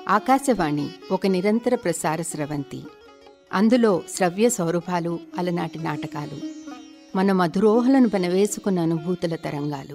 ఆకాశవాణి ఒక నిరంతర ప్రసార స్రవంతి అందులో శ్రవ్య సౌరభాలు అలనాటి నాటకాలు మన మధురోహలను పెనవేసుకున్న అనుభూతుల తరంగాలు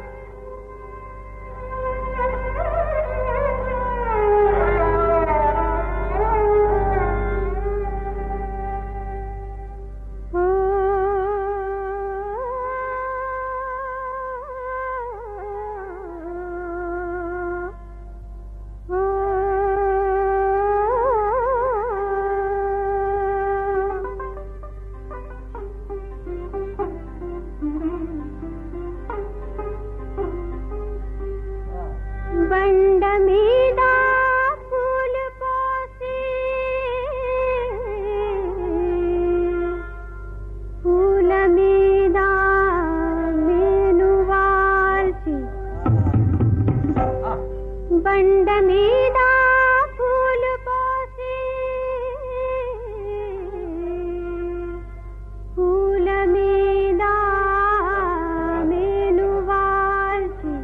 బండ మీద పూలు పోసి పూల మీద నేను వాల్చి బండ మీద పూలు పోసి పూల మీద నేను వాల్చి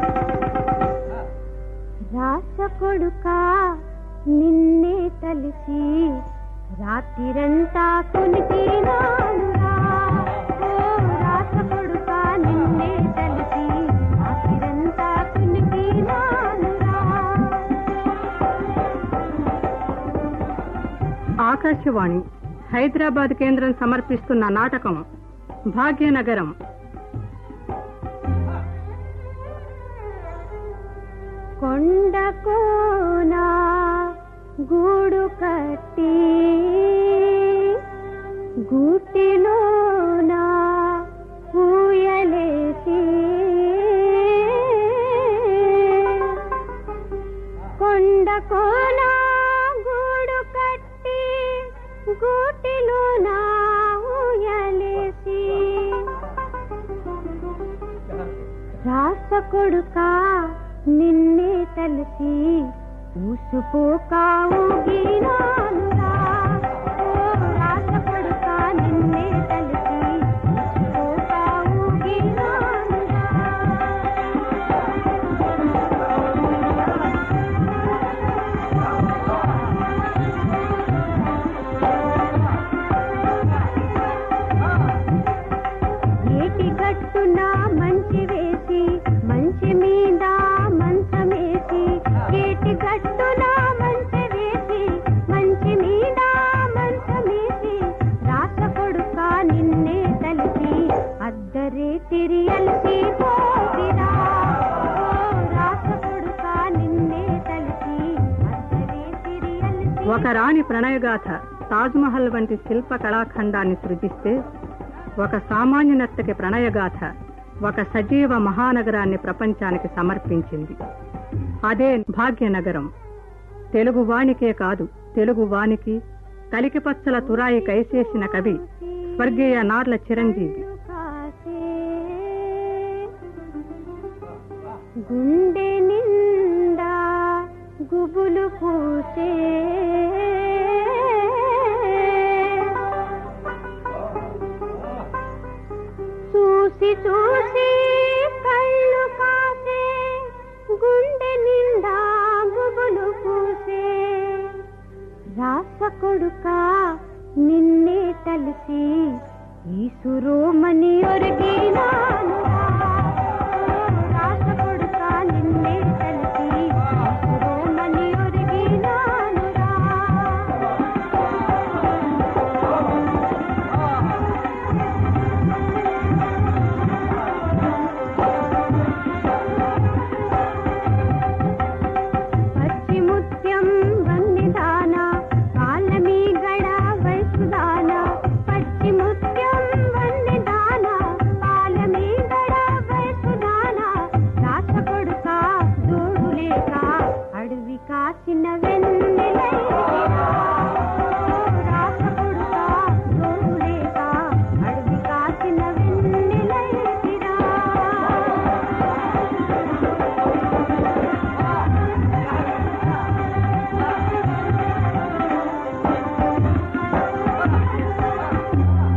రాస కొడుక నిన్నే తలిసి రాత్రిరంతా కునికినానురా ఓ రాస కొడుక నిన్నే తలిసి రాత్రిరంతా కునికినానురా ఆకాశవాణి హైదరాబాద్ కేంద్రం సమర్పిస్తున్న నాటకం భాగ్యనగరం కొండకోన గూడు కట్టి గూటిలోన పూయలేసి కొండకోన గూడు కట్టి గూటిలోన ఊయలేసి రాస కొడుక నిన్నే తలసి ఊసుపోకా ఊగినానురా ఓ రాస కొడుక నిన్నే తలసి ఊసుపోకా ఊగినానురా ఏటి గట్టున మంచి వేసి మంచి మీద మంచమేసి ఏటి గట్టున మంచి వేసి మంచి మీద మంచమేసి రాస కొడుక నిన్నే తలిసి అద్దరే తిరియల్సి పోసిరా ఓ రాస కొడుక నిన్నే తలిసి అద్దరే తిరియల్సి ఒక రాణి ప్రణయగాథ తాజ్మహల్ వంటి శిల్ప కళాఖండాన్ని సృజిస్తే ఒక సామాన్య నర్తకి ప్రణయగాథ ఒక సజీవ మహానగరాన్ని ప్రపంచానికి సమర్పించింది అదే భాగ్యనగరం తెలుగు వానికే కాదు తెలుగు వానికి కలికిపచ్చల తురాయి కైసేసిన కవి స్వర్గీయ నార్ల చిరంజీవి కాసే గుండె నిండా గుబులు పూసే చూసి చూసి కళ్ళు కాసే గుండె నిండా గుబులు పూసే రాస కొడుక నిన్నే తలిసి ఈ సురోమణి ఒరిగినానురా రాస కొడుక నిన్నే తలిసి ఈ సురోమణి ఒరిగినానురా పచ్చి ముత్యం వన్నెదాన పాలమీ గడ వయసుదాన పచ్చి ముత్యం వన్నెదాన పాలమీ గడ వయసుదాన రాస కొడుక జోడు లేక అడవి కాసిన వెన్నెలైరా రాస కొడుక జోడు లేక అడవి కాసిన వెన్నెలైరా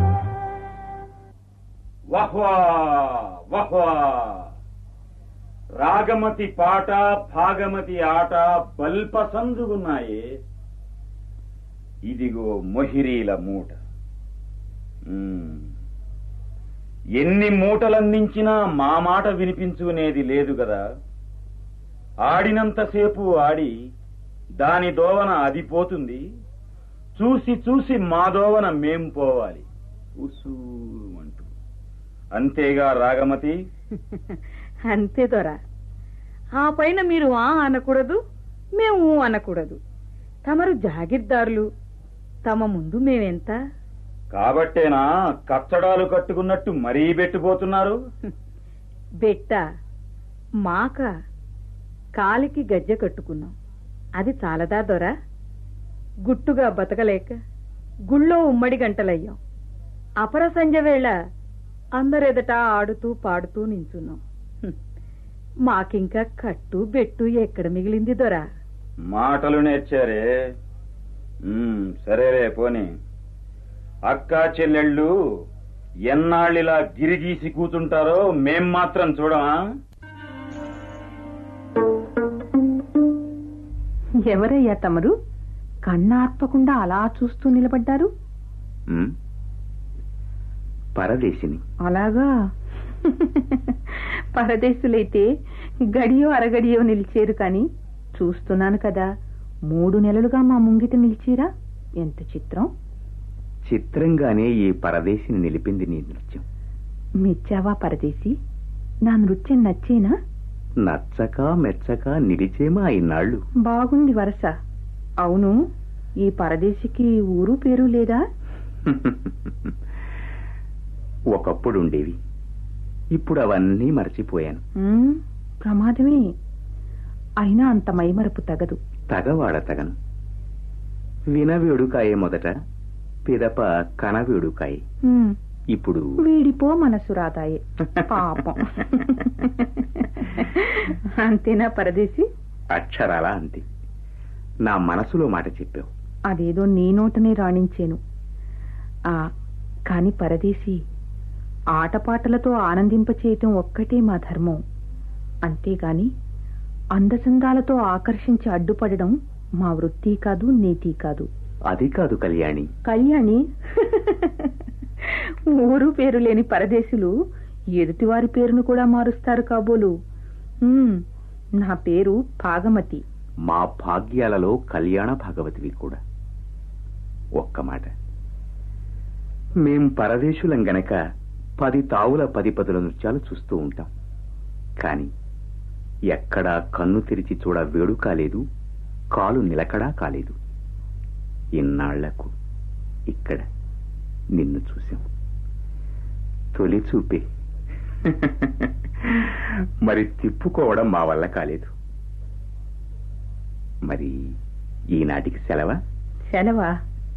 వహ్వా వహ్వా రాగమతి పాట భాగమతి ఆట బల్పసందుగున్నాయి ఇదిగో మొహిరీల మూట ఉమ్. ఎన్ని మూటలందించినా మా మాట వినిపించుకునేది లేదు కదా ఆడినంతసేపు ఆడి దాని దోవన అది పోతుంది చూసి చూసి మా దోవన మేం పోవాలి ఉసూ అంటూ అంతేగా రాగమతి అంతే దొరా ఆ పైన మీరు ఆ అనకూడదు మేము ఊ అనకూడదు తమరు జాగిర్దారులు తమ ముందు మేమెంత కాబట్టేనా కచ్చడాలు కట్టుకున్నట్టు మరీ పెట్టిపోతున్నారు బెట్ట మాక కాలికి గజ్జె కట్టుకున్నాం అది చాలదా దొర గుట్టుగా బతకలేక గుళ్ళో ఉమ్మడి గంటలయ్యాం అపర సంజ వేళ అందరెదట ఆడుతూ పాడుతూ నించున్నాం హ్మ్. మాకింకా కట్టు బెట్టు ఎక్కడ మిగిలింది దొరా మాటలు నేర్చారే ఉమ్, సరేరే పోని అక్కా చెల్లెళ్ళు ఎన్నాళ్ళిలా గిరిగీసి కూతుంటారో మేం మాత్రం చూడమా ఎవరయ్యా తమరు కన్నార్పకుండా అలా చూస్తూ నిలబడ్డారు పరదేశిని అలాగా పరదేశులైతే గడియో అరగడియో నిలిచేరు కాని చూస్తున్నాను కదా మూడు నెలలుగా మా ముంగిట నిలిచిరా ఎంత చిత్రం చిత్రంగానే ఈ పరదేశిని నిలిపింది నీ నృత్యం మెచ్చావా పరదేశి నా నృత్యం నచ్చేనా నచ్చక మెచ్చక నిలిచేమా ఇన్నాళ్ళు బాగుంది వరస అవును ఈ పరదేశికి ఊరు పేరు లేదా ఒకప్పుడు ఉండేవి ఇప్పుడు అవన్నీ మర్చిపోయాను ఉమ్, ప్రమాదమే అయినా అంత మైమరపు తగదు తగవాడ తగను వినవేడుకాయే మొదట పిదప కనవేడుకాయే ఉమ్, ఇప్పుడు వీడిపో మనసు రాదాయే పాపం అంతేనా పరదేశి అక్షరాలా అంతే నా మనసులో మాట చెప్పావు అదేదో నీ నోటనే రాణించేను ఆ కాని పరదేశి ఆటపాటలతో ఆనందింపచేయటం ఒక్కటే మా ధర్మం అంతేగాని అందచందాలతో ఆకర్షించి అడ్డుపడడం మా వృత్తి కాదు నీతి కాదు అది కాదు కళ్యాణి కళ్యాణి ఊరు పేరు లేని పరదేశులు ఎదుటివారి పేరును కూడా మారుస్తారు కాబోలు ఉమ్, నా పేరు భాగమతి మా భాగ్యాలలో కళ్యాణ భాగవతివి కూడా ఒక్క మాట మేం పరదేశులం గనక పది తావుల పది పదుల నృత్యాలు చూస్తూ ఉంటాం కాని ఎక్కడా కన్ను తెరిచి చూడ వేడు కాలేదు కాలు నిలకడా కాలేదు ఇన్నాళ్లకు ఇక్కడ నిన్ను చూశాం తొలి చూపే మరి తిప్పుకోవడం మా వల్ల కాలేదు మరి ఈనాటికి సెలవా సెలవా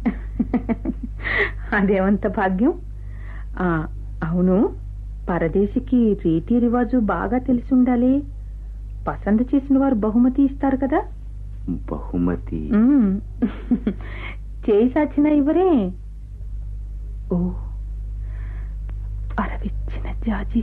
అదేమంత భాగ్యం ఆ అవును పరదేశికి రీతి రివాజు బాగా తెలిసి ఉండాలి పసంద చేసిన వారు బహుమతి ఇస్తారు కదా బహుమతి ఉమ్. చేయి సాచిన ఇవ్వరే ఓ అరవిచ్చిన జాజి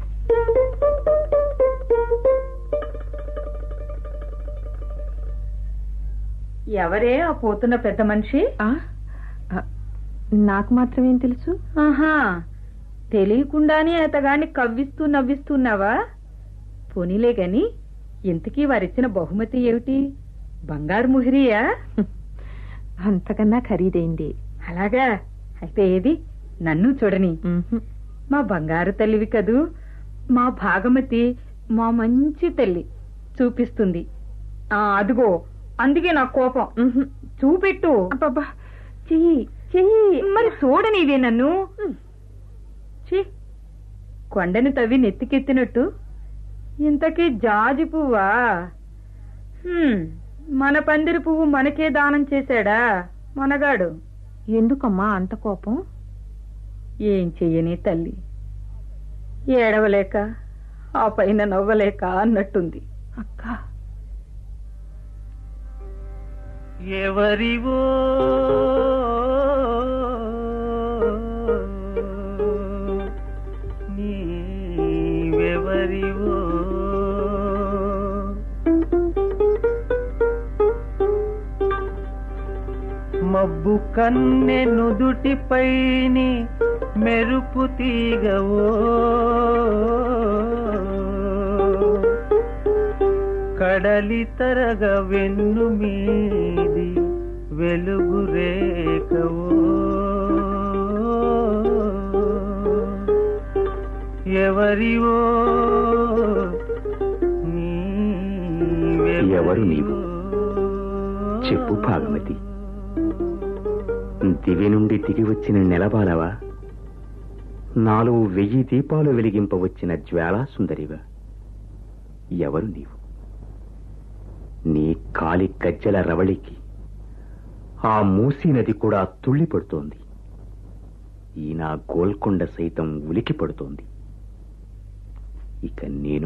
ఎవరే ఆ పోతున్న పెద్ద మనిషి ఆ, ఆ, నాకు మాత్రమేం తెలుసు ఆహా తెలియకుండానే అతగాన్ని కవ్విస్తూ నవ్విస్తున్నావా పోనీలే గాని ఇంతకీ వారిచ్చిన బహుమతి ఏమిటి బంగారు ముహిరియా అంతకన్నా ఖరీదైంది అలాగా అయితే ఏది నన్ను చూడని ఉహుం. మా బంగారు తల్లివి కదూ మా భాగమతి మా మంచి తల్లి చూపిస్తుంది ఆ అదిగో అందుకే నా కోపం ఉహుం. చూపెట్టు అబ్బబ్బా చెయ్యి చెయ్యి మరి చూడనివే నన్ను ఛీ కొండని తవ్వి నెత్తికెత్తినట్టు ఇంతకీ జాజి పువ్వా హ్మ్, మన పందిరి పువ్వు మనకే దానం చేశాడా మనగాడు ఎందుకమ్మా అంత కోపం ఏం చెయ్యని తల్లి ఏడవలేక ఆ పైన నవ్వలేక అన్నట్టుంది అక్క ఎవరివో నీవెవరివో మబ్బు కన్నె నుదుటిపైని మెరుపు తీగవో కడలి తరగ వెన్ను మీది వెలుగు రేఖవో ఎవరివో ఎవరు నీవు? చెప్పు భాగమతి దివి నుండి దిగి వచ్చిన నెలబాలవా నాలుగు వెయ్యి దీపాలు వెలిగింపవచ్చిన జ్వాలా సుందరివా ఎవరు నీవు నీ కాలి గజ్జల రవళికి ఆ మూసీ నది కూడా తుళ్ళిపడుతోంది ఈ నా గోల్కొండ సైతం ఉలికి పడుతోంది ఇక నేను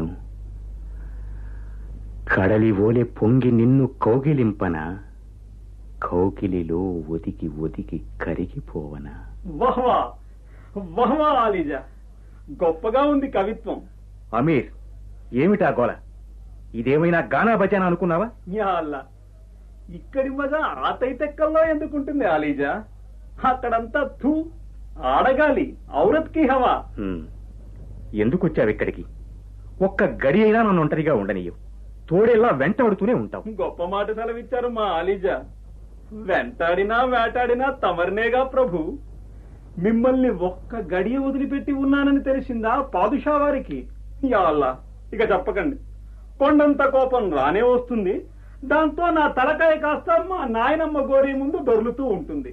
కడలి ఓలె పొంగి నిన్ను కౌగిలింపన కౌగిలిలో ఒదిగి ఒదిగి కరిగిపోవనా వహ్వా వహ్వా ఆలీజా గొప్పగా ఉంది కవిత్వం అమీర్ ఏమిటా గోల ఇదేమైనా గానా భజన అనుకున్నావా యా అల్లా ఇక్కడి మజా ఆ తైతెక్కల్లో ఎందుకుంటుంది ఆలీజా అక్కడంతా థూ ఆడగాలి ఔరత్ కి హవా హ్మ్. ఎందుకు వచ్చావు ఇక్కడికి ఒక్క గడి అయినా నన్ను ఒంటరిగా ఉండనీయవు తోడేలా వెంటాడుతూనే ఉంటావు గొప్ప మాట సెలవిచ్చారు మా ఆలీజా వెంటాడినా వేటాడినా తమరినేగా ప్రభు మిమ్మల్ని ఒక్క గడియ వదిలిపెట్టి ఉన్నానని తెలిసిందా పాదుషా వారికి యా అల్లా ఇక చెప్పకండి కొండంత కోపం రానే వస్తుంది దాంతో నా తలకాయ కాస్త మా నాయనమ్మ గోరి ముందు దొర్లుతూ ఉంటుంది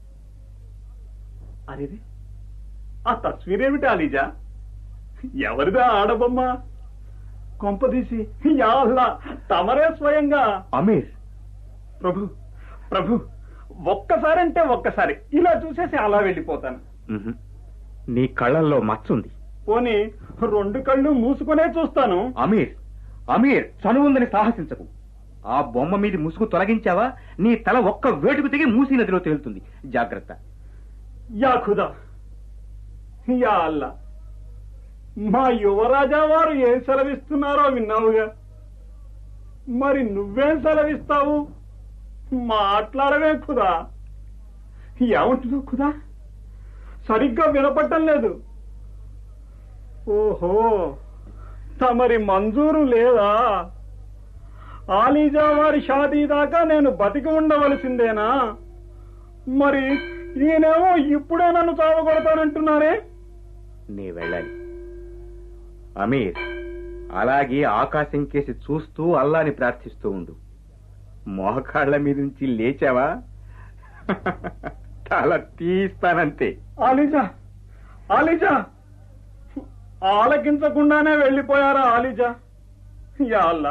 అరేది ఆ తస్వీరేమిటి ఆలీజా ఎవరిదా ఆడబొమ్మ కొంపదీసి యా అల్లా తమరే స్వయంగా అమీర్ ప్రభు ప్రభు ఒక్కసారంటే ఒక్కసారి ఇలా చూసేసి అలా వెళ్ళిపోతాను ఉహు. నీ కళ్ళల్లో మచ్చుంది పోనీ రెండు కళ్ళు మూసుకునే చూస్తాను అమీర్ అమీర్ చనువుందని సాహసించకు ఆ బొమ్మ మీది ముసుగు తొలగించావా నీ తల ఒక్క వేటుకు తెగి మూసీ నదిలో తేలుతుంది జాగ్రత్త యా ఖుదా యా అల్లా మా యువరాజా వారు ఏం సెలవిస్తున్నారో విన్నావుగా మరి నువ్వేం సెలవిస్తావు మాట్లాడవే ఖుదా ఏమంటున్నావు ఖుదా సరిగ్గా వినపట్టం లేదు ఓహో తమరి మంజూరు లేదా ఆలీజా వారి షాదీ దాకా నేను బతికి ఉండవలసిందేనా మరి ఈయనేమో ఇప్పుడే నన్ను చావగొడతానంటున్నారే నీ వెళ్ళాలి అమీర్ అలాగే ఆకాశం కేసి చూస్తూ అల్లాని ప్రార్థిస్తూ ఉండు మోకాళ్ల మీద నుంచి లేచావా తల తీస్తానంతే ఆలిజా ఆలిజా ఆలకించకుండానే వెళ్ళిపోయారా ఆలిజా యా అల్లా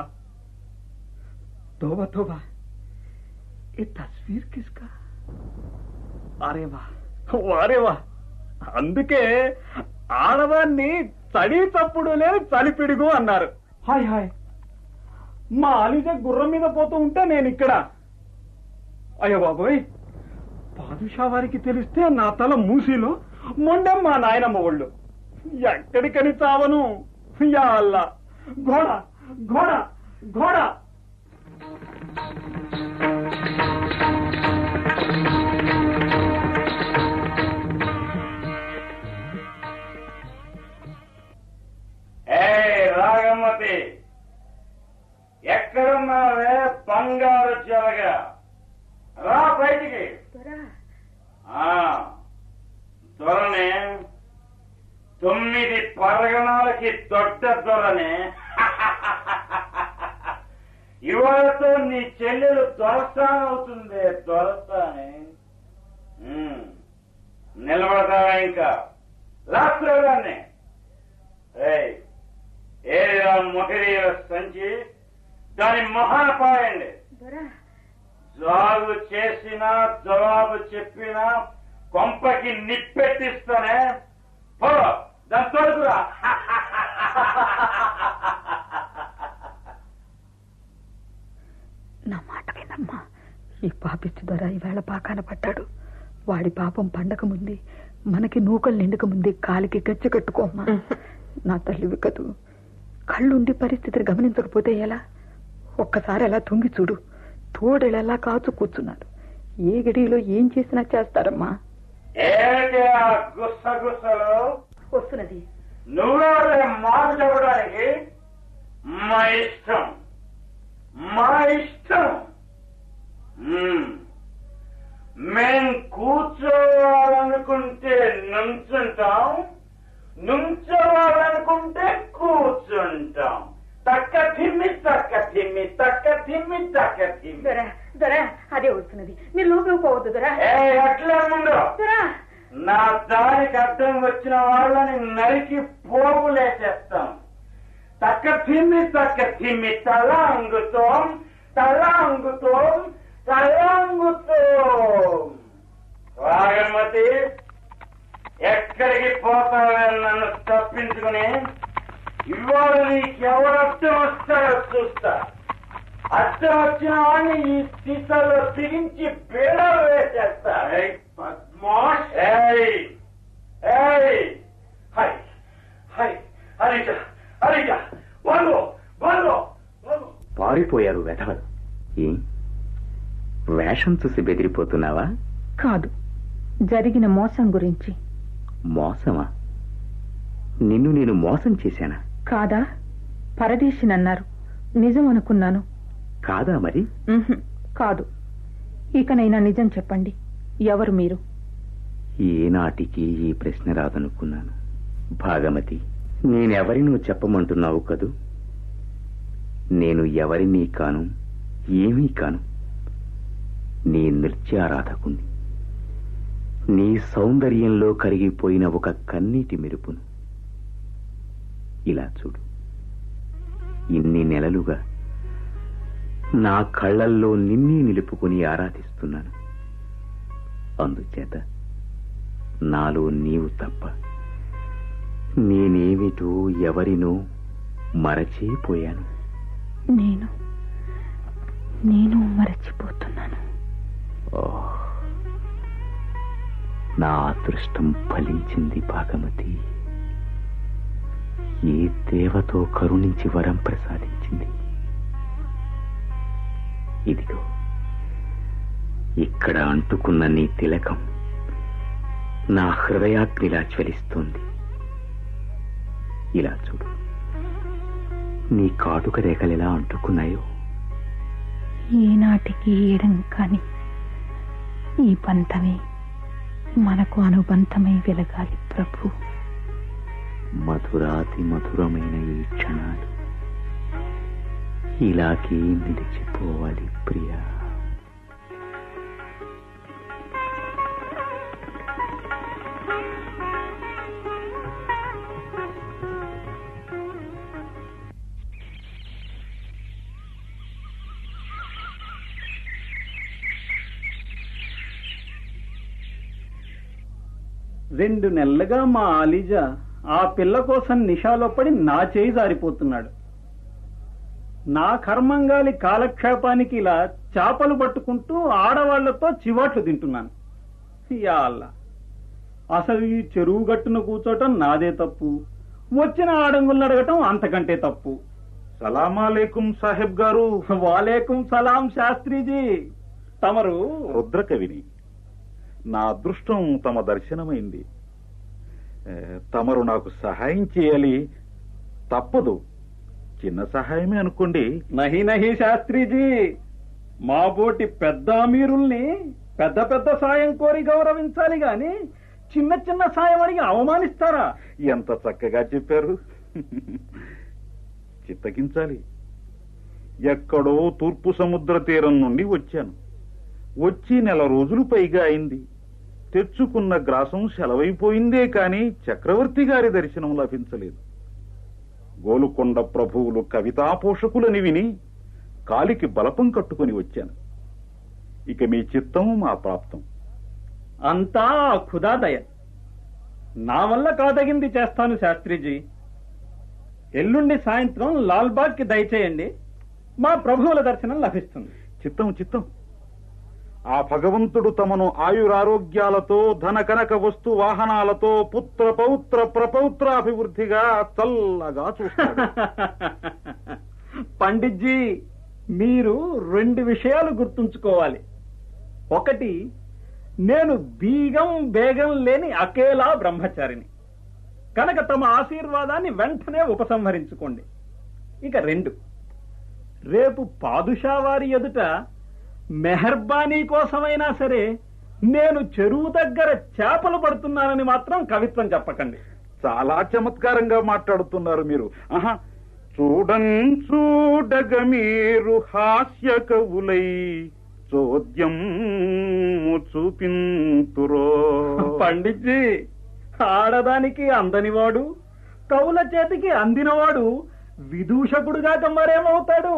తోబా తోబా ఈ తస్వీర్ కిస్కా అరే వా అరే వా అందుకే ఆడవాన్ని చడి చప్పుడు లేదు చలిపిడుగు అన్నారు హాయ్ హాయ్ మా ఆలిజ గుర్రం మీద పోతూ ఉంటే నేను ఇక్కడ అయ్యో బాబోయ్ పాదుషా వారికి తెలిస్తే నా తల మూసిలో మొండెం మా నాయనమ్మ ఒళ్ళు ఎక్కడికని చావను యా అల్లా ఘోడ ఘోడ ఘోడ ఏ రాగమ్మతి ఎక్కడున్నావే బంగారు చెలగా రా బయటికి ఆ, దొరనే తొమ్మిది పరగణాలకి దొడ్డ దొరనే ఇవాళతో నీ చెల్లెలు దొరస్తానవుతుంది దొరస్తానే ఉమ్, నిలబడతావా ఇంకా రాత్రి ఏయ్, ఏది ఆ మొహరీల సంచి దాని మొహాన పాయండి జాగు చేసినా జవాబు చెప్పినా కొంపకి నిప్పెట్టిస్తానే పో దాని తోడుకురా నా మాట వినమ్మా ఈ పాపిస్తు ధర ఈవేళ పాకాన పడ్డాడు వాడి పాపం పండక ముందే మనకి నూకలు నిండక ముందే కాలికి గచ్చ కట్టుకోమ్మా నా తల్లివి కదూ కళ్ళుండి పరిస్థితిని గమనించకపోతే ఎలా ఒక్కసారి అలా తుంగి చూడు తోడెలెలా కాచు కూర్చున్నాడు ఏ గడిలో ఏం చేసినా చేస్తారమ్మా ఏంటి ఆ గుసగుసలు వస్తున్నది నువ్వెవరే మాట చెప్పడానికి మా ఇష్టం మా ఇష్టం మ్మ్. మేం కూర్చోవాలనుకుంటే నుంచుంటాం నుంచోవాలనుకుంటే కూర్చుంటాం తక్క తిమ్మి తక్క తిమ్మి తక్క తిమ్మి తక్క తిమ్మి దొరా దొరా అదే వస్తున్నది మీరు లోపలికి పోవద్దు దొరా ఏ అట్లే ముందు దొరా నా దానికి అర్థం వచ్చిన వాళ్ళని నరికి పోగులేసేస్తాం తక్క తిమ్మి తక్క తిమ్మి తల అంగుతోం తల అంగుతోం తల అంగుతోం వాగమతి ఎక్కడికి పోతావే నన్ను తప్పించుకుని ఇవాళ నీకెవరు అర్థం వస్తాడో చూస్తా అర్థం వచ్చిన వాడిని ఈ సీసాలో బిగించి బేడలు వేసేస్తా పద్మాష్ ఏయ్ ఏయ్ హై హై హరిజ హరిజ వాళ్ళు వాళ్ళు వాళ్ళు పారిపోయారు వెధవలు ఏం వేషం చూసి బెదిరిపోతున్నావా కాదు జరిగిన మోసం గురించి మోసమా నిన్ను నేను మోసం చేశానా కాదా పరదేశినన్నారు నిజం అనుకున్నాను కాదా మరి ఉహుం, కాదు ఇకనైనా నిజం చెప్పండి ఎవరు మీరు ఏనాటికి ఈ ప్రశ్న రాదనుకున్నాను భాగమతి నేనెవరినో చెప్పమంటున్నావు కదూ నేను ఎవరినీ కాను ఏమీ కాను నీ నృత్యారాధకుణ్ణి నీ సౌందర్యంలో కరిగిపోయిన ఒక కన్నీటి మెరుపును ఇలా చూడు ఇన్ని నెలలుగా నా కళ్ళల్లో నిన్నీ నిలుపుకుని ఆరాధిస్తున్నాను అందుచేత నాలో నీవు తప్ప నేనేమిటో ఎవరినో మరచిపోయాను నేను నేను మరచిపోతున్నాను ఓహ్ నా అదృష్టం ఫలించింది భాగమతి ఏ దేవతో కరుణించి వరం ప్రసాదించింది ఇదిగో ఇక్కడ అంటుకున్న నీ తిలకం నా హృదయాగ్నిలా జ్వలిస్తోంది ఇలా చూడు నీ కాటుక రేఖలెలా అంటుకున్నాయో ఈనాటికి ఏడం కాని ఈ బంధమే మనకు అనుబంధమై వెలగాలి ప్రభు మధురాతి మధురమైన ఈ క్షణాలు ఇలాగే నిలిచిపోవాలి ప్రియా రెండు నెలలుగా మా ఆలిజా ఆ పిల్ల కోసం నిషాలో పడి నా చేయి జారిపోతున్నాడు నా కర్మంగాలి కాలక్షేపానికి ఇలా చేపలు పట్టుకుంటూ ఆడవాళ్లతో చివాట్లు తింటున్నాను యా అల్లా అసలు ఈ చెరువు గట్టున కూర్చోటం నాదే తప్పు వచ్చిన ఆడంగులను అడగటం అంతకంటే తప్పు సలామాలేకుం సాహెబ్ గారు వాలేకుం సలాం శాస్త్రీజీ తమరు రుద్రకవిని నా అదృష్టం తమ దర్శనమైంది ఏ, తమరు నాకు సహాయం చేయాలి తప్పదు చిన్న సహాయమే అనుకోండి నహి నహి శాస్త్రీజీ మా బోటి పెద్ద అమీరుల్ని పెద్ద పెద్ద సాయం కోరి గౌరవించాలి గాని చిన్న చిన్న సాయం అడిగి అవమానిస్తారా ఎంత చక్కగా చెప్పారు చిత్తగించాలి ఎక్కడో తూర్పు సముద్ర తీరం నుండి వచ్చాను వచ్చి నెల రోజులు పైగా అయింది తెచ్చుకున్న గ్రాసం సెలవైపోయిందే కాని చక్రవర్తి గారి దర్శనం లభించలేదు గోలుకొండ ప్రభువులు కవితా పోషకులని విని కాలికి బలపం కట్టుకుని వచ్చాను ఇక మీ చిత్తం మా ప్రాప్తం అంతా ఆ ఖుదాదయ నా వల్ల కాదగింది చేస్తాను శాస్త్రిజీ ఎల్లుండి సాయంత్రం లాల్బాగ్ కి దయచేయండి మా ప్రభువుల దర్శనం లభిస్తుంది చిత్తం చిత్తం ఆ భగవంతుడు తమను ఆయురారోగ్యాలతో ధన కనక వస్తు వాహనాలతో పుత్ర పౌత్ర ప్రపౌత్రాభివృద్ధిగా చల్లగా చూస్తాడు పండిట్జీ మీరు రెండు విషయాలు గుర్తుంచుకోవాలి ఒకటి నేను బీగం బేగం లేని అకేలా బ్రహ్మచారిని కనుక తమ ఆశీర్వాదాన్ని వెంటనే ఉపసంహరించుకోండి ఇక రెండు రేపు పాదుషా వారి ఎదుట మెహర్బానీ కోసమైనా సరే నేను చెరువు దగ్గర చేపలు పడుతున్నానని మాత్రం కవిత్వం చెప్పకండి చాలా చమత్కారంగా మాట్లాడుతున్నారు మీరు ఆహా చూడం చూడగ మీరు హాస్య కవులై చోద్యం చూపింతురో పండిట్జీ ఆడదానికి అందనివాడు కవుల చేతికి అందినవాడు విదూషకుడుగాక మరేమవుతాడు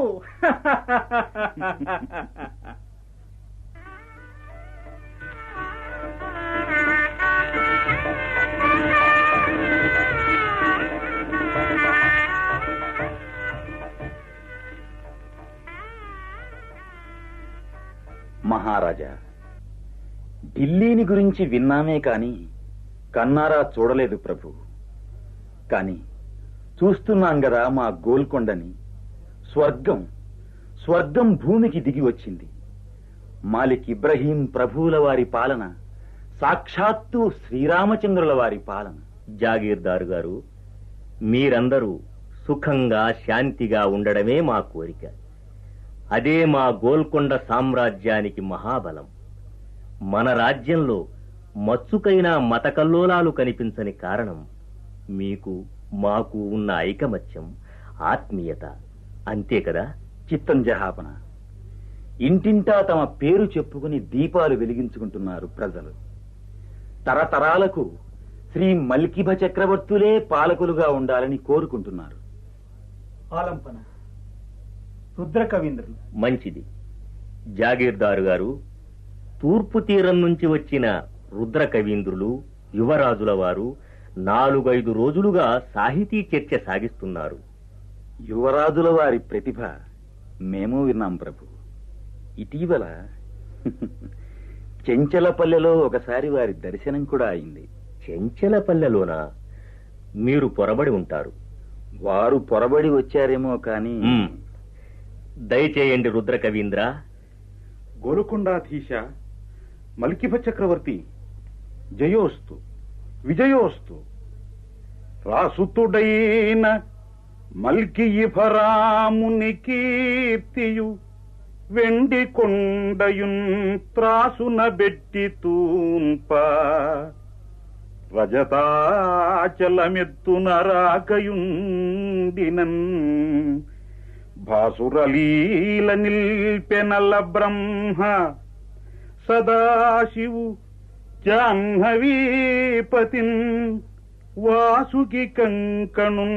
మహారాజా ఢిల్లీని గురించి విన్నామే కాని కన్నారా చూడలేదు ప్రభు కాని చూస్తున్నాం గదా మా గోల్కొండని స్వర్గం స్వర్గం భూమికి దిగి వచ్చింది మాలిక్ ఇబ్రహీం ప్రభువుల వారి పాలన సాక్షాత్తు శ్రీరామచంద్రుల వారి పాలన జాగీర్దారు గారు మీరందరూ సుఖంగా శాంతిగా ఉండడమే మా కోరిక అదే మా గోల్కొండ సామ్రాజ్యానికి మహాబలం మన రాజ్యంలో మచ్చుకైన మతకల్లోలాలు కనిపించని కారణం మీకు మాకు ఉన్న ఐకమత్యం ఆత్మీయత అంతే కదా చిత్తం జహాపన ఇంటింటా తమ పేరు చెప్పుకుని దీపాలు వెలిగించుకుంటున్నారు ప్రజలు తరతరాలకు శ్రీ మల్కిభ చక్రవర్తులే పాలకులుగా ఉండాలని కోరుకుంటున్నారు ఆలంపన రుద్ర కవీంద్రులు మంచిది జాగీర్దారు గారు తూర్పు తీరం నుంచి వచ్చిన రుద్ర కవీంద్రులు యువరాజుల వారు నాలుగైదు రోజులుగా సాహితీ చర్చ సాగిస్తున్నారు యువరాజుల వారి ప్రతిభ మేము విన్నాం ప్రభు ఇటీవల చెంచలపల్లెలో ఒకసారి వారి దర్శనం కూడా అయింది చెంచలపల్లెలోన మీరు పొరబడి ఉంటారు వారు పొరబడి వచ్చారేమో కాని మ్మ్. దయచేయండి రుద్ర కవీంద్ర గోలుకొండాధీశ మల్కిభ చక్రవర్తి జయోస్తు విజయోస్తు రాసుతుడైన మల్కియిభరాముని కీర్తియు వెండి కొండయున్ త్రాసున బెట్టి తూంప రజతాచలమెత్తున రాకయుండినన్ భాసురలీల నిల్పెనల బ్రహ్మ సదాశివు జాహ్నవీపతిన్ వాసుకి కంకణు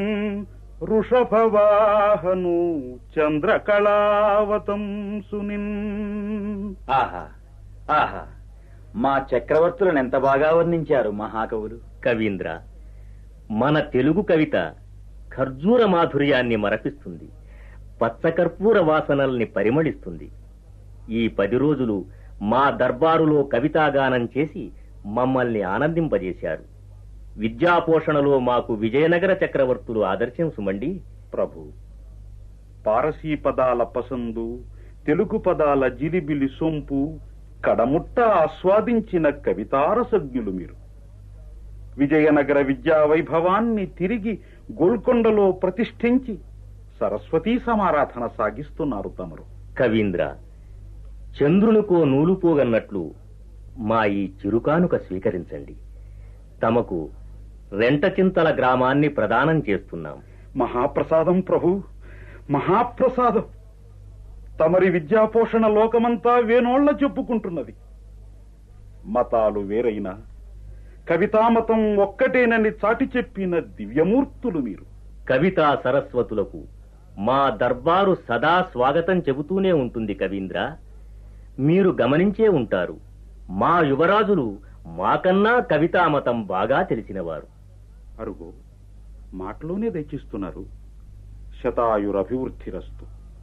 వృషభవాహను చంద్రకళావతం సునిన్ ఆహా ఆహా మా చక్రవర్తులను ఎంత బాగా వర్ణించారు మహాకవులు కవీంద్ర మన తెలుగు కవిత ఖర్జూర మాధుర్యాన్ని మరపిస్తుంది పచ్చకర్పూర వాసనల్ని పరిమళిస్తుంది ఈ పది రోజులు మా దర్బారులో కవితాగానం చేసి మమ్మల్ని ఆనందింపజేశారు విద్యాపోషణలో మాకు విజయనగర చక్రవర్తులు ఆదర్శం సుమండి ప్రభు పారసీ పదాల పసందు తెలుగు పదాల జిలిబిలి సొంపు కడముట్ట ఆస్వాదించిన కవితారసజ్ఞులు మీరు విజయనగర విద్యా వైభవాన్ని తిరిగి గోల్కొండలో ప్రతిష్ఠించి సరస్వతీ సమారాధన సాగిస్తున్నారు తమరు కవీంద్ర చంద్రునికో నూలు పోగన్నట్లు మా ఈ చిరుకానుక స్వీకరించండి తమకు రెంటచింతల గ్రామాన్ని ప్రదానం చేస్తున్నాం మహాప్రసాదం ప్రభు మహాప్రసాదం తమరి విద్యాపోషణ లోకమంతా వేనోళ్ల చెప్పుకుంటున్నది మతాలు వేరైనా కవితామతం ఒక్కటేనని చాటి చెప్పిన దివ్యమూర్తులు మీరు కవితా సరస్వతులకు మా దర్బారు సదా స్వాగతం చెబుతూనే ఉంటుంది కవీంద్ర మీరు గమనించే ఉంటారు మా యువరాజులు మాకన్నా కవితామతం బాగా తెలిసినవారు అరుగో మాటలోనే దయచిస్తున్నారు శతాయురభివృద్ధిరస్తు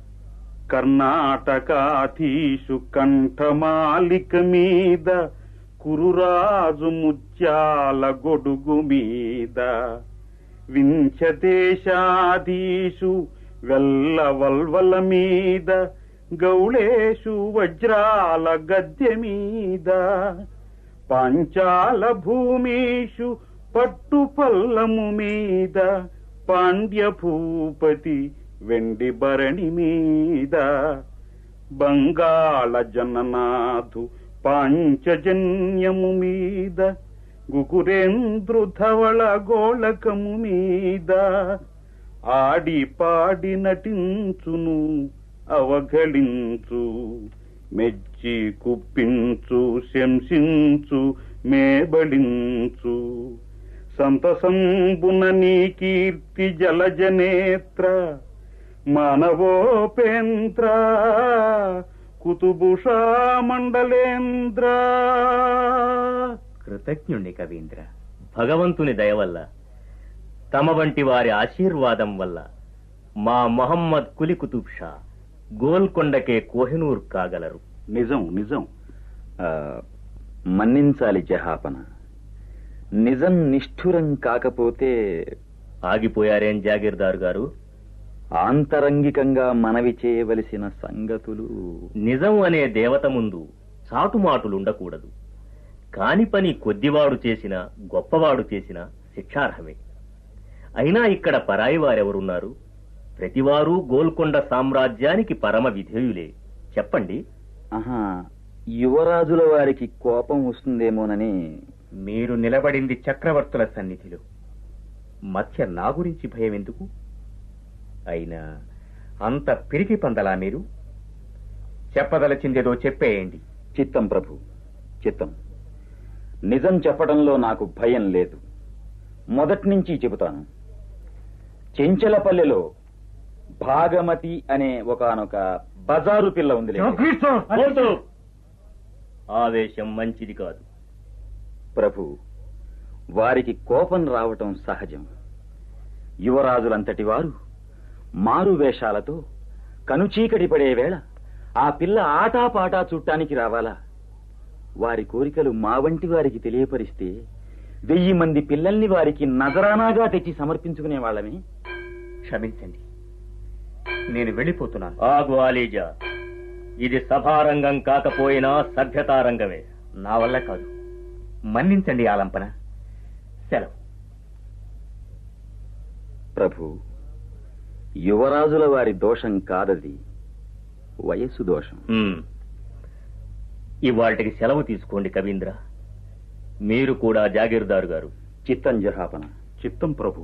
కర్ణాటకాధీషు కంఠమాలిక మీద కురురాజు ముత్యాల గొడుగు మీద వించదేశాధీషు వెల్ల వల్వల మీద గౌళేషు వజ్రాల గద్దె మీద పాంచాల భూమీషు పట్టు పల్లము మీద పాండ్య భూపతి వెండి భరణి మీద బంగాళ జననాథు పాంచజన్యము మీద గుకురేంద్రు ధవళ గోళకము మీద ఆడి పాడి నటించును అవఘళించు మెచ్చి కుప్పించు శంసించు మేబడించు సంతసంబున నీ కీర్తి జలజనేత్ర మానవోపేంద్ర కుతుభుషా మండలేంద్ర కృతజ్ఞుణ్ణి కవీంద్ర భగవంతుని దయ వల్ల తమ వంటి వారి ఆశీర్వాదం వల్ల మా మొహమ్మద్ కులి కుతుబ్ షా గోల్కొండకే కోహినూర్ కాగలరు నిజం నిజం ఆ, మన్నించాలి జహాపన నిజం నిష్ఠురం కాకపోతే ఆగిపోయారేం జాగీర్దార్ గారు ఆంతరంగికంగా మనవి చేయవలసిన సంగతులు నిజం అనే దేవత ముందు చాటుమాటులుండకూడదు కాని పని కొద్దివాడు చేసిన గొప్పవాడు చేసిన శిక్షార్హమే అయినా ఇక్కడ పరాయి వారెవరున్నారు ప్రతివారు గోల్కొండ సామ్రాజ్యానికి పరమ విధేయులే చెప్పండి ఆహా యువరాజుల వారికి కోపం వస్తుందేమోనని మీరు నిలబడింది చక్రవర్తుల సన్నిధిలో మధ్య నా గురించి భయం ఎందుకు అయినా అంత పిరికి పందలా మీరు చెప్పదలచిందేదో చెప్పేయండి చిత్తం ప్రభు చిత్తం నిజం చెప్పడంలో నాకు భయం లేదు మొదటి నుంచి చెబుతాను చెంచలపల్లెలో భాగమతి అనే ఒకనొక బజారు పిల్ల ఉంది వద్దు. ఆవేశం మంచిది కాదు ప్రభు వారికి కోపం రావటం సహజం యువరాజులంతటి వారు మారు వేషాలతో కనుచీకటి పడే వేళ ఆ పిల్ల ఆటాపాటా చుట్టానికి రావాలా వారి కోరికలు మా వంటి వారికి తెలియపరిస్తే వెయ్యి మంది పిల్లల్ని వారికి నజరానాగా తెచ్చి సమర్పించుకునే వాళ్ళమే క్షమించండి నేను వెళ్ళిపోతున్నాను ఆగు ఆలీజా ఇది సభారంగం కాకపోయినా సభ్యతారంగమే నా వల్ల కాదు మన్నించండి ఆలంపన సెలవు ప్రభు యువరాజుల వారి దోషం కాదది వయస్సు దోషం ఉమ్. ఇవాళ్టికి సెలవు తీసుకోండి కవీంద్ర మీరు కూడా జాగీర్దారు గారు చిత్తం జహాపన చిత్తం ప్రభు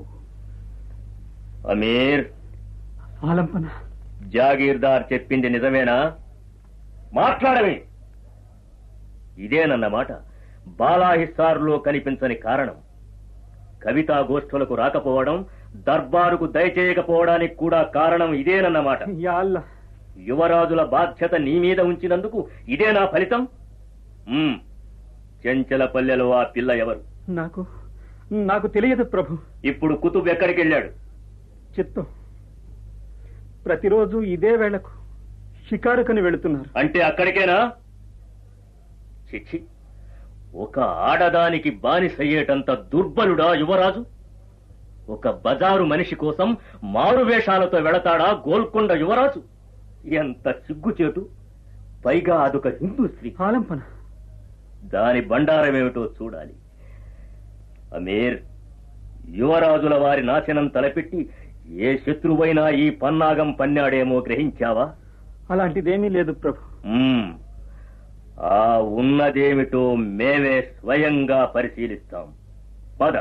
అమీర్ ఆలంపన జాగీర్దార్ చెప్పింది నిజమేనా మాట్లాడవే ఇదేనన్నమాట బాలాహిస్సార్లో కనిపించని కారణం కవితా గోష్ఠులకు రాకపోవడం దర్బారుకు దయచేయకపోవడానికి కూడా కారణం ఇదేనన్నమాట యాల్లా యువరాజుల బాధ్యత నీ మీద ఉంచినందుకు ఇదేనా ఫలితం ఉమ్. చెంచలపల్లెలో ఆ పిల్ల ఎవరు నాకు నాకు తెలియదు ప్రభు ఇప్పుడు కుతుబ్ ఎక్కడికి వెళ్ళాడు చిత్తం ప్రతిరోజు ఇదే వేళకు షికారుకని వెళుతున్నారు అంటే అక్కడికేనా చిచ్చి ఒక ఆడదానికి బానిసయ్యేటంత దుర్బలుడా యువరాజు ఒక బజారు మనిషి కోసం మారు వేషాలతో వెళతాడా గోల్కొండ యువరాజు ఎంత సిగ్గుచేటు పైగా అదొక హిందూ స్త్రీ ఆలంపన దాని బండారమేమిటో చూడాలి అమీర్ యువరాజుల వారి నాశనం తలపెట్టి ఏ శత్రువైనా ఈ పన్నాగం పన్నాడేమో గ్రహించావా అలాంటిదేమీ లేదు ప్రభు మ్మ్. ఆ ఉన్నదేమిటో మేమే స్వయంగా పరిశీలిస్తాం పద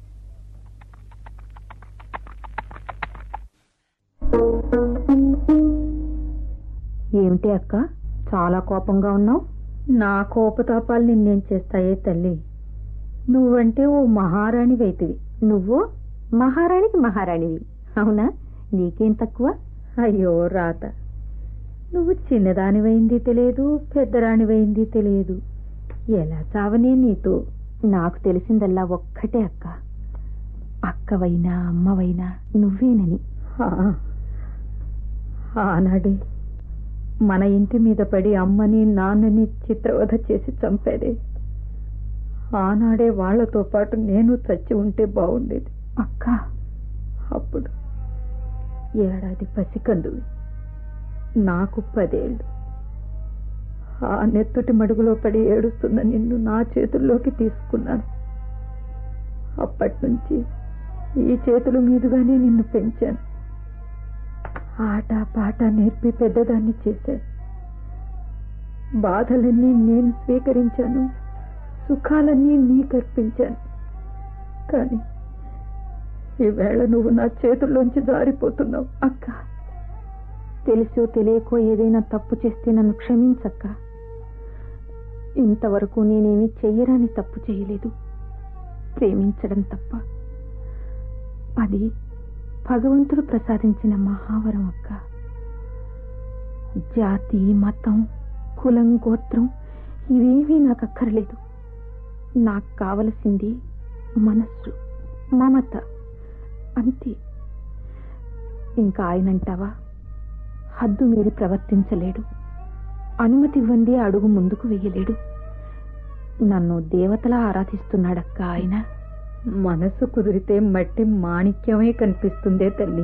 ఏమిటి అక్క చాలా కోపంగా ఉన్నావు నా కోపతాపాలు నిన్నేం చేస్తాయే తల్లి నువ్వంటే ఓ మహారాణి వైతివి నువ్వు మహారాణికి మహారాణివి అవునా నీకేం తక్కువ అయ్యో రాత నువ్వు చిన్నదానివైంది తెలియదు పెద్దరానివైంది తెలియదు ఎలా చావనే నీతో నాకు తెలిసిందల్లా ఒక్కటే అక్క అక్కవైనా అమ్మవైనా నువ్వేనని ఆనాడే మన ఇంటి మీద పడి అమ్మని నాన్నని చిత్రవధ చేసి చంపేదే ఆనాడే వాళ్లతో పాటు నేను చచ్చి ఉంటే బాగుండేది అక్క అప్పుడు ఏడాది పసికందువి నాకు పదేళ్ళు ఆ నెత్తుటి మడుగులో పడి ఏడుస్తున్న నిన్ను నా చేతుల్లోకి తీసుకున్నాను అప్పటి నుంచి ఈ చేతుల మీదుగానే నిన్ను పెంచాను ఆట పాట నేర్పి పెద్దదాన్ని చేశాను బాధలన్నీ నేను స్వీకరించాను సుఖాలన్నీ నీకర్పించాను కానీ ఈవేళ నువ్వు నా చేతుల్లోంచి జారిపోతున్నావు అక్క తెలుసో తెలియకో ఏదైనా తప్పు చేస్తే నన్ను క్షమించక్క ఇంతవరకు నేనేమి చెయ్యరాని తప్పు చేయలేదు ప్రేమించడం తప్ప అది భగవంతుడు ప్రసాదించిన మహావరం అక్క జాతి మతం కులం గోత్రం ఇవేమీ నాకు అక్కర్లేదు నాకు కావలసింది మనస్సు మమత అంతే ఇంకా ఆయనంటావా హద్దు మీరి ప్రవర్తించలేడు అనుమతి ఇవ్వండి అడుగు ముందుకు వెయ్యలేడు నన్ను దేవతలా ఆరాధిస్తున్నాడక్క ఆయన మనసు కుదిరితే మట్టి మాణిక్యమే కనిపిస్తుందే తల్లి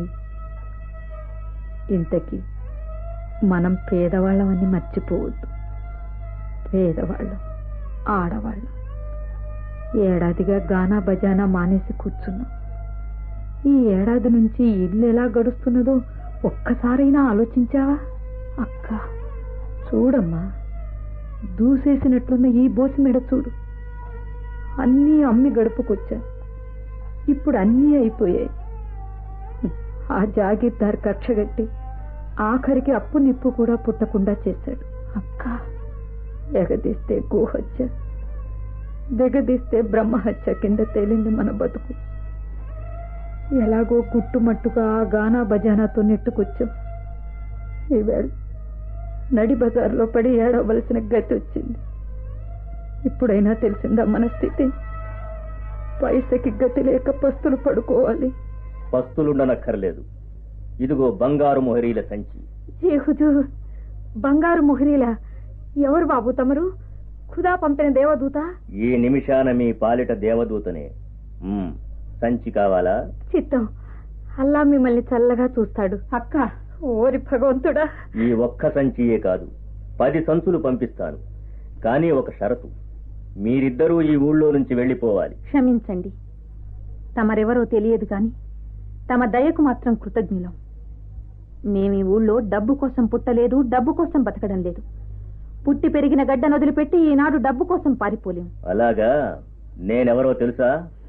ఇంతకీ మనం పేదవాళ్ళమని మర్చిపోవద్దు పేదవాళ్ళం ఆడవాళ్ళం ఏడాదిగా గానా బజానా మానేసి కూర్చున్నాం ఈ ఏడాది నుంచి ఇల్లు ఎలా గడుస్తున్నదో ఒక్కసారైనా ఆలోచించావా అక్క చూడమ్మా దూసేసినట్లున్న ఈ బోసి మెడ చూడు అన్నీ అమ్మి గడుపుకొచ్చా ఇప్పుడు అన్నీ అయిపోయాయి ఆ జాగీర్దార్ కక్షగట్టి ఆఖరికి అప్పు నిప్పు కూడా పుట్టకుండా చేశాడు అక్క ఎగదీస్తే గోహత్య దిగదీస్తే బ్రహ్మహత్య కింద తేలింది మన బతుకు ఎలాగో గుట్టుమట్టుగా ఆ గానా బజానాతో నెట్టుకొచ్చాం ఈవేళ నడి బజార్లో పడి ఏడవలసిన గతి వచ్చింది ఇప్పుడైనా తెలిసిందా మన స్థితి పైసకి గతి లేక పస్తులు పడుకోవాలి పస్తులుండనక్కర్లేదు ఇదిగో బంగారు మొహరీల సంచి ఏ హుజూర్ బంగారు మొహరీలా ఎవరు బాబు తమరు ఖుదా పంపిన దేవదూత ఈ నిమిషాన మీ పాలిట దేవదూతనే మ్మ్. సంచి కావాలా చిత్తం అల్లా మిమ్మల్ని చల్లగా చూస్తాడు అక్క ఓరి భగవంతుడా ఈ ఒక్క సంచియే కాదు పది సంచులు పంపిస్తాను కానీ ఒక షరతు మీరిద్దరూ ఈ ఊళ్ళో నుంచి వెళ్లిపోవాలి క్షమించండి తమరెవరో తెలియదు కాని తమ దయకు మాత్రం కృతజ్ఞులం మేమీ ఊళ్ళో డబ్బు కోసం పుట్టలేదు డబ్బు కోసం బతకడం లేదు పుట్టి పెరిగిన గడ్డను వదిలిపెట్టి ఈనాడు డబ్బు కోసం పారిపోలేం అలాగా నేనెవరో తెలుసా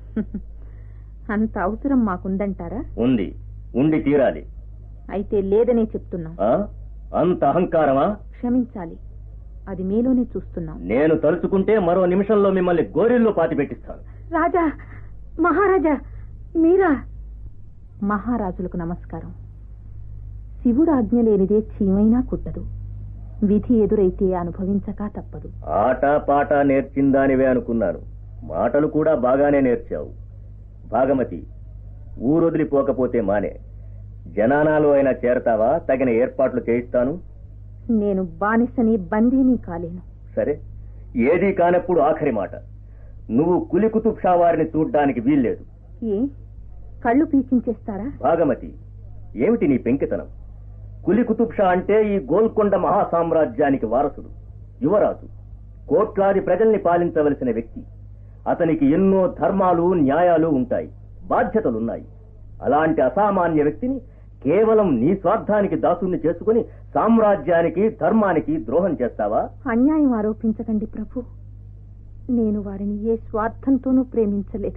అంత అవసరం మాకుందంటారా ఉంది ఉండి తీరాలి అయితే లేదనే చెప్తున్నాం ఆ అంత అహంకారమా క్షమించాలి అది మీలోనే చూస్తున్నాం నేను తలుచుకుంటే మరో నిమిషంలో మిమ్మల్ని గోరిల్లో పాతి పెట్టిస్తాను రాజా మహారాజా మీరా మహారాజులకు నమస్కారం శివుడు ఆజ్ఞ లేనిదే చీమైనా కుట్టదు విధి ఎదురైతే అనుభవించక తప్పదు ఆట పాట నేర్చిందానివే అనుకున్నాను మాటలు కూడా బాగానే నేర్చావు భాగమతి ఊరొదిలిపోకపోతే మానే జనానాలో అయినా చేరతావా తగిన ఏర్పాట్లు చేయిస్తాను నేను బానిసని బందీని కాలేను సరే ఏదీ కానప్పుడు ఆఖరి మాట నువ్వు కులి కుతుబ్ షా వారిని చూడ్డానికి వీల్లేదు ఏ కళ్ళు పీకించేస్తారా భాగమతి ఏమిటి నీ పెంకితనం కులి కుతుబ్ షా అంటే ఈ గోల్కొండ మహాసామ్రాజ్యానికి వారసుడు యువరాజు కోట్లాది ప్రజల్ని పాలించవలసిన వ్యక్తి అతనికి ఎన్నో ధర్మాలు న్యాయాలు ఉంటాయి బాధ్యతలున్నాయి అలాంటి అసామాన్య వ్యక్తిని కేవలం నీ స్వార్థానికి దాసుని చేసుకుని సామ్రాజ్యానికి ధర్మానికి ద్రోహం చేస్తావా అన్యాయం ఆరోపించకండి ప్రభు నేను వారిని ఏ స్వార్థంతోనూ ప్రేమించలేదు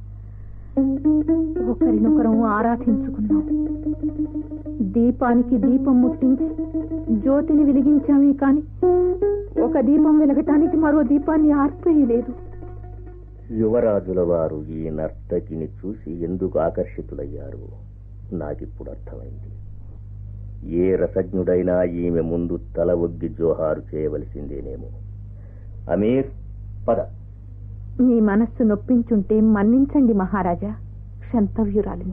ఒకరినొకరం ఆరాధించుకున్నాం దీపానికి దీపం ముట్టించి జ్యోతిని వెలిగించామే కాని ఒక దీపం వెలగటానికి మరో దీపాన్ని ఆర్పేయలేదు యువరాజుల వారు ఈ నర్తకిని చూసి ఎందుకు ఆకర్షితులయ్యారు నాకిప్పుడు అర్థమైంది ఏ రసజ్ఞుడైనా ఈమె ముందు తల ఒగ్గి జోహారు చేయవలసిందేనేమో అమీర్ పద మీ మనస్సు నొప్పించుంటే మన్నించండి మహారాజా క్షంతవ్యురాలిని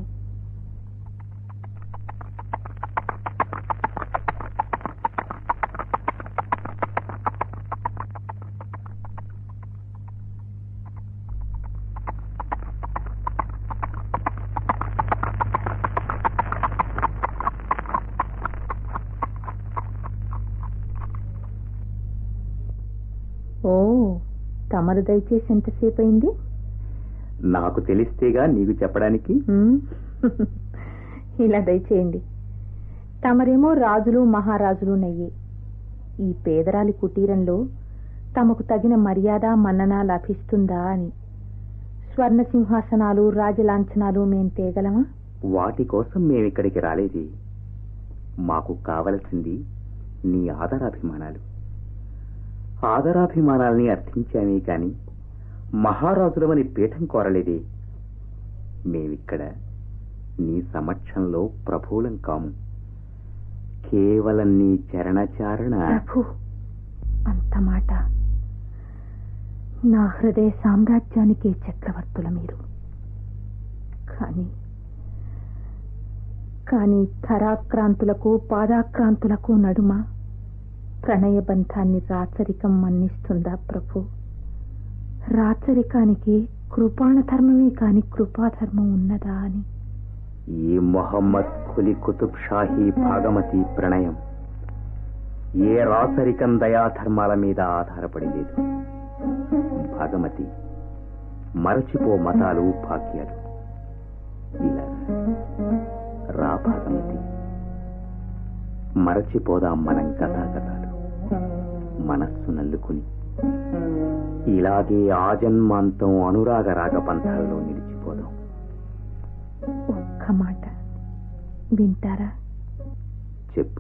ఓ తమరు దయచేసి ఎంతసేపు అయింది నాకు తెలిస్తేగా నీకు చెప్పడానికి ఉమ్, ఇలా దయచేయండి తమరేమో రాజులు మహారాజులు నయ్యే ఈ పేదరాలి కుటీరంలో తమకు తగిన మర్యాద మన్నన లభిస్తుందా అని స్వర్ణ సింహాసనాలు రాజలాంఛనాలు మేం తేగలమా వాటి కోసం మేమిక్కడికి రాలేది మాకు కావలసింది నీ ఆదరాభిమానాలు ఆదరాభిమానాల్ని అర్థించామే కాని మహారాజులమని పీఠం కోరలేదే మేమిక్కడ నీ సమక్షంలో ప్రభువులం కాము కేవలం నీ చరణచారణ ప్రభు అంత మాట నా హృదయ సామ్రాజ్యానికే చక్రవర్తుల మీరు కానీ కానీ ధరాక్రాంతులకు పాదాక్రాంతులకు నడుమ ప్రణయ బంధాన్ని రాచరికం మన్నిస్తుందా ప్రభు రాచరికానికి కృపాణ ధర్మమే కాని కృపాధర్మం ఉన్నదా అని ఈ మొహమ్మద్ కులి కుతుబ్ షాహీ భాగమతి ప్రణయం ఏ రాసరికం దయాధర్మాల మీద ఆధారపడి లేదు భాగమతి మరచిపో మతాలు భాగ్యాలు ఇలా రా భాగమతి మరచిపోదాం మనం కథాకథాలు మనస్సు నల్లుకుని ఇలాగే ఆజన్మాంతం అనురాగ రాగపంథాల్లో నిలిచిపోదాం ఒక్క మాట వింటారా చెప్పు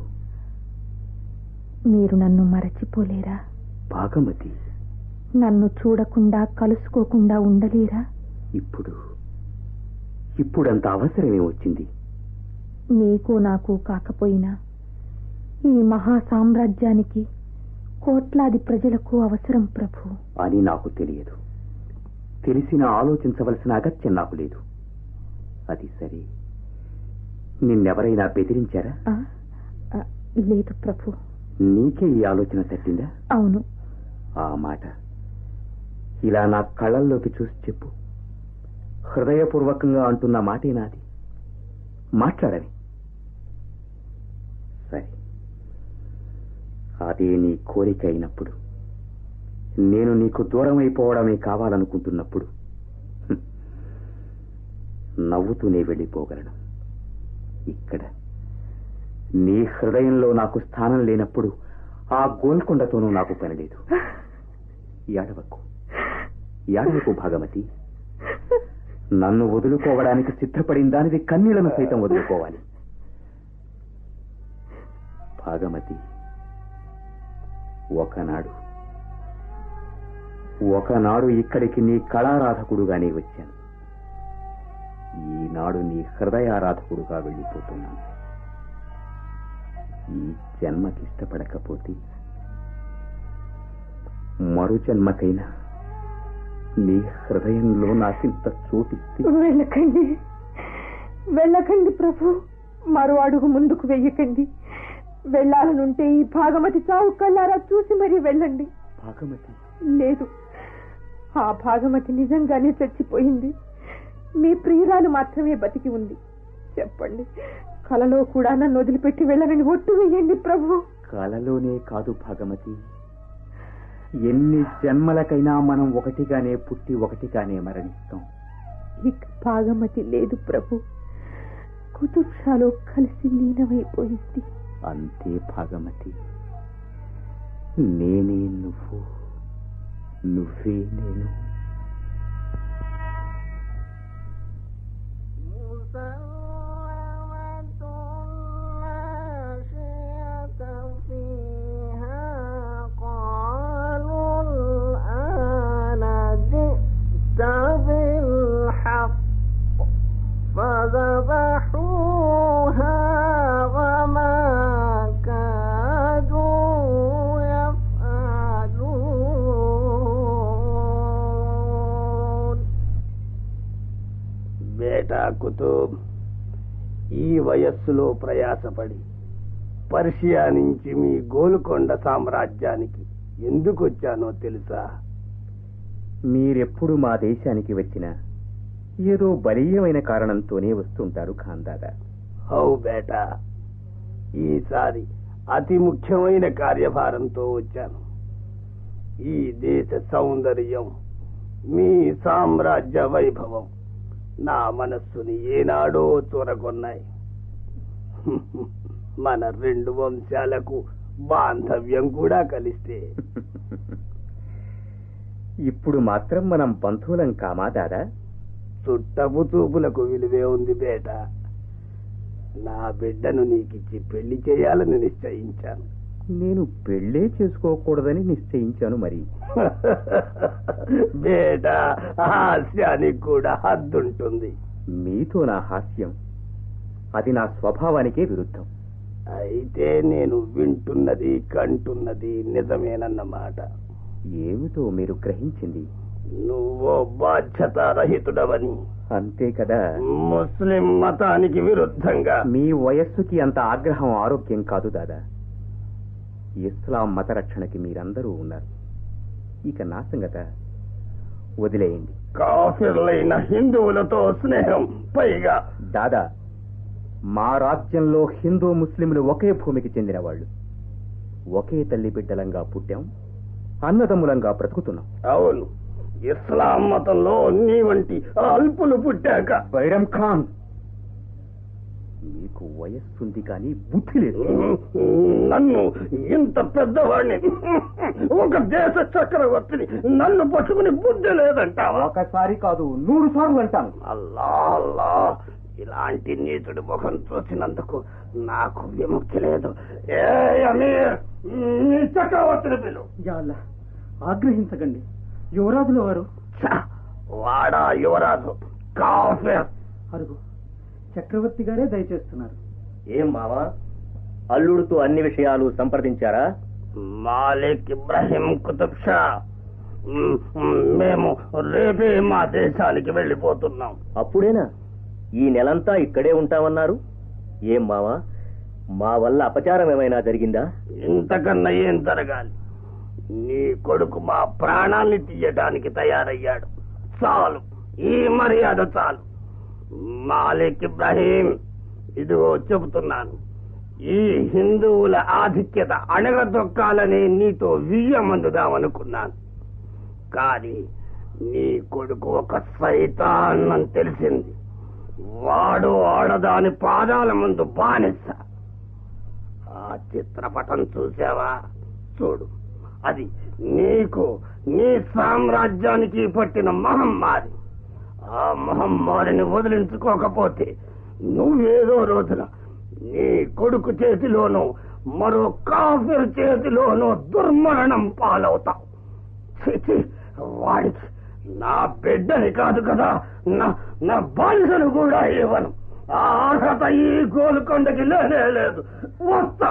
మీరు నన్ను మరచిపోలేరా భాగమతి నన్ను చూడకుండా కలుసుకోకుండా ఉండలేరా ఇప్పుడు ఇప్పుడంత అవసరమే వచ్చింది మీకు నాకు కాకపోయినా ఈ మహా సామ్రాజ్యానికి కోట్లాది ప్రజలకు అవసరం ప్రభు అని నాకు తెలియదు తెలిసిన ఆలోచించవలసిన అగత్యం నాకు లేదు అది సరే నిన్నెవరైనా బెదిరించారా ఆ, ఆ, లేదు ప్రభు నీకే ఈ ఆలోచన తట్టిందా అవును ఆ మాట ఇలా నా కళ్ళల్లోకి చూసి చెప్పు హృదయపూర్వకంగా అంటున్న మాటే నాది మాట్లాడని సరే అదే నీ కోరిక అయినప్పుడు నేను నీకు దూరం అయిపోవడమే కావాలనుకుంటున్నప్పుడు హ్మ్, నవ్వుతూనే వెళ్ళిపోగలను ఇక్కడ నీ హృదయంలో నాకు స్థానం లేనప్పుడు ఆ గోల్కొండతోనూ నాకు పని లేదు ఏడవకు ఏడవకు భాగమతి నన్ను వదులుకోవడానికి సిద్ధపడిన దానిది కన్నీళ్లను సైతం వదులుకోవాలి భాగమతి ఒకనాడు ఒకనాడు ఇక్కడికి నీ కళారాధకుడుగానే వచ్చాను ఈనాడు నీ హృదయారాధకుడుగా వెళ్ళిపోతున్నాను ఈ జన్మకి ఇష్టపడకపోతే మరు జన్మకైనా నీ హృదయంలో నాకింత చోటిస్తే వెళ్ళకండి వెళ్ళకండి ప్రభు మరో అడుగు ముందుకు వెయ్యకండి వెళ్ళాలనుంటే ఈ భాగమతి చావు కళ్ళారా చూసి మరీ వెళ్ళండి భాగమతి లేదు ఆ భాగమతి నిజంగానే చచ్చిపోయింది మీ ప్రియురాలు మాత్రమే బతికి ఉంది చెప్పండి కలలో కూడా నన్ను వదిలిపెట్టి వెళ్ళనని ఒట్టు వేయండి ప్రభు కలలోనే కాదు భాగమతి ఎన్ని జన్మలకైనా మనం ఒకటిగానే పుట్టి ఒకటిగానే మరణిస్తాం ఇక భాగమతి లేదు ప్రభు కుతుబ్షాలో కలిసి లీనమైపోయింది అంతే భాగమతి నేనే నువ్వు నువ్వే నేను فذبحوها وما كادوا يفعلون బేటా కుతుబ్ ఈ వయస్సులో ప్రయాసపడి పర్షియా నుంచి మీ గోల్కొండ సామ్రాజ్యానికి ఎందుకు వచ్చానో తెలుసా మీరెప్పుడు మా దేశానికి వచ్చినా ఏదో బలీయమైన కారణంతోనే వస్తుంటారు ఖాందాదా హౌ బేటా ఈసారి అతి ముఖ్యమైన కార్యభారంతో వచ్చాను ఈ దేశ సౌందర్యం మీ సామ్రాజ్య వైభవం నా మనస్సుని ఏనాడో చూరగొన్నాయి మన రెండు వంశాలకు బాంధవ్యం కూడా కలిస్తే ఇప్పుడు మాత్రం మనం బంధువులం కామా దాదా చుట్టపు చూపులకు విలువే ఉంది బేట నా బిడ్డను నీకిచ్చి పెళ్లి చేయాలని నిశ్చయించాను నేను పెళ్ళే చేసుకోకూడదని నిశ్చయించాను మరి బేట హాస్యానికి కూడా హద్దుంటుంది మీతో నా హాస్యం అది నా స్వభావానికే విరుద్ధం అయితే నేను వింటున్నది కంటున్నది నిజమేనన్నమాట ఏమిటో మీరు గ్రహించింది నువ్వో బాధ్యతారహితుడవని అంతే కదా ముస్లిం మతానికి విరుద్ధంగా మీ వయస్సుకి అంత ఆగ్రహం ఆరోగ్యం కాదు దాదా ఇస్లాం మత రక్షణకి మీరందరూ ఉన్నారు ఇక నా సంగత వదిలేయండి కాఫిర్లైన హిందువులతో స్నేహం పైగా దాదా మా రాజ్యంలో హిందూ ముస్లింలు ఒకే భూమికి చెందిన వాళ్ళు ఒకే తల్లి బిడ్డలంగా పుట్టాం అన్నదమ్ములంగా బ్రతుకుతున్నాం అవును ఇస్లాం మతంలో నీ వంటి అల్పులు పుట్టాక బైరం ఖాన్ మీకు వయస్సుంది కానీ బుద్ధి లేదు నన్ను ఇంత పెద్దవాడిని ఒక దేశ చక్రవర్తిని నన్ను పట్టుకుని బుద్ధి లేదంటావా ఒకసారి కాదు నూరు సార్లు అంటాను అల్లా అల్లా ఇలాంటి నీతుడి ముఖం చూసినందుకు నాకు విముక్తి లేదు ఏ అమీర్ నీ చక్రవర్తిని పిలు ఆగ్రహించకండి యువరాజుల వారు వాడా యువరాజు కాఫీర్ అరుగు చక్రవర్తి గారే దయచేస్తున్నారు ఏం మావా అల్లుడితో అన్ని విషయాలు సంప్రదించారా మాలిక్ ఇబ్రహీం కుతుబ్ షా మ్, మ్, మేము రేపే మా దేశానికి వెళ్ళిపోతున్నాం అప్పుడేనా ఈ నెలంతా ఇక్కడే ఉంటామన్నారు ఏం మావా మా వల్ల అపచారం ఏమైనా జరిగిందా ఇంతకన్నా ఏం జరగాలి నీ కొడుకు మా ప్రాణాన్ని తీయడానికి తయారయ్యాడు చాలు ఈ మర్యాద చాలు మాలిక్ ఇబ్రాహీం ఇదిగో చెబుతున్నాను ఈ హిందువుల ఆధిక్యత అణగదొక్కాలని నీతో వియ్యమందుదామనుకున్నాను కానీ నీ కొడుకు ఒక సైతాన్ అని తెలిసింది వాడు ఆడదాని పాదాల ముందు బానిస ఆ చిత్రపటం చూసావా చూడు అది నీకు నీ సామ్రాజ్యానికి పట్టిన మహమ్మారి ఆ మహమ్మారిని వదిలించుకోకపోతే నువ్వేదో రోజున నీ కొడుకు చేతిలోనూ మరో కాఫీర్ చేతిలోనూ దుర్మరణం పాలవుతావు ఛీ, ఛీ, వాడికి నా బిడ్డని కాదు కదా నా నా బాలిసను కూడా ఇవ్వను ఆ అర్హత ఈ గోల్కొండకి లేనే లేదు వస్తా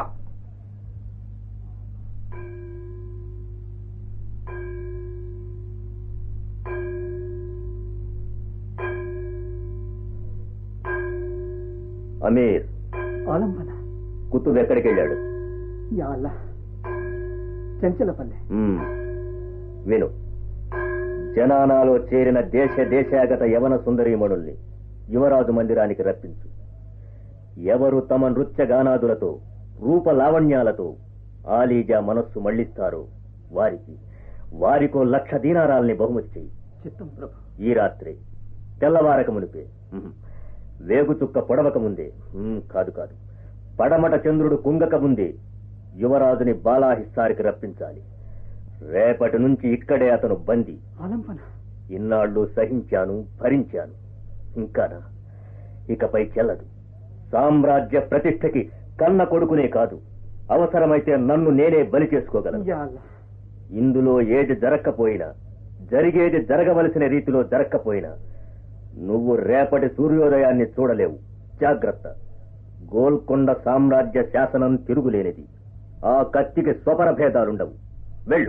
అమీర్ ఆలంబన కుతుబ్ ఎక్కడికి వెళ్ళాడు యా అల్లా చెంచలపల్లె మ్మ్. విను జనానాలో చేరిన దేశ దేశాగత యవన సుందరీమణుల్ని యువరాజు మందిరానికి రప్పించు ఎవరు తమ నృత్య గానాదులతో రూప లావణ్యాలతో ఆలీజా మనస్సు మళ్లిస్తారో వారికి వారికో లక్ష దీనారాల్ని బహుమతి చెయ్యి చిత్తం ప్రభు ఈ రాత్రి తెల్లవారక మునిపే మ్మ్. వేగుచుక్క పొడవక ముందే మ్మ్, కాదు కాదు పడమట చంద్రుడు కుంగక ముందే యువరాజుని బాలాహిస్సారికి రప్పించాలి రేపటి నుంచి ఇక్కడే అతను బందీ ఆలంబన ఇన్నాళ్ళు సహించాను భరించాను ఇంకానా ఇకపై చెల్లదు సామ్రాజ్య ప్రతిష్టకి కన్న కొడుకునే కాదు అవసరమైతే నన్ను నేనే బలి చేసుకోగలను యా అల్లా ఇందులో ఏది జరక్కపోయినా జరిగేది జరగవలసిన రీతిలో జరక్కపోయినా నువ్వు రేపటి సూర్యోదయాన్ని చూడలేవు జాగ్రత్త గోల్కొండ సామ్రాజ్య శాసనం తిరుగులేనిది ఆ కత్తికి స్వపర భేదాలుండవు వెళ్ళు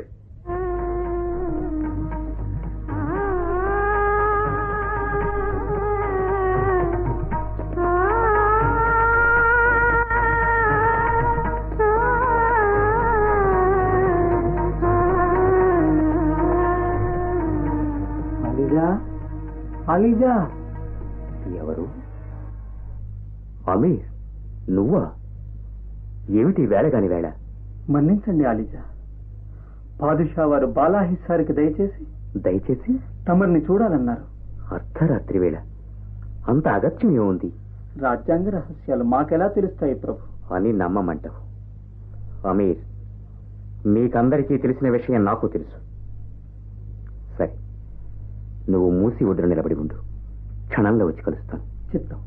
అలీజా అలీజా ఎవరు అమీర్ నువ్వా ఏమిటి వేళ కాని వేళ మన్నించండి అలీజా పాదుషా వారు బాలాహిస్సారికి దయచేసి దయచేసి తమరిని చూడాలన్నారు అర్ధరాత్రి వేళ అంత అగత్యం ఏముంది రాజ్యాంగ రహస్యాలు మాకెలా తెలుస్తాయి ప్రభు అని నమ్మమంటావు అమీర్ మీకందరికీ తెలిసిన విషయం నాకు తెలుసు సరే నువ్వు మూసి ఒడ్డున నిలబడి ఉండు క్షణంలో వచ్చి కలుస్తాను చిత్తం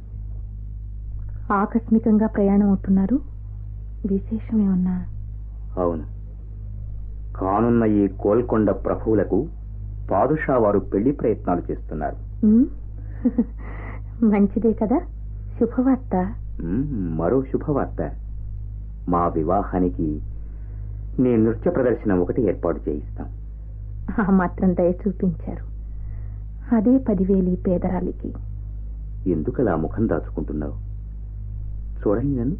ఆకస్మికంగా ప్రయాణం అవుతున్నారు విశేషం ఏమన్నా అవును కానున్న ఈ కోల్కొండ ప్రభువులకు పాదుషా వారు పెళ్లి ప్రయత్నాలు చేస్తున్నారు ఉమ్, మంచిదే కదా శుభవార్త మ్మ్, మరో శుభవార్త మా వివాహానికి నీ నృత్య ప్రదర్శన ఒకటి ఏర్పాటు చేయిస్తాం ఆ మాత్రం దయ చూపించారు అదే పదివేలి పేదరాలికి ఎందుకలా ముఖం దాచుకుంటున్నావు చూడండి నన్ను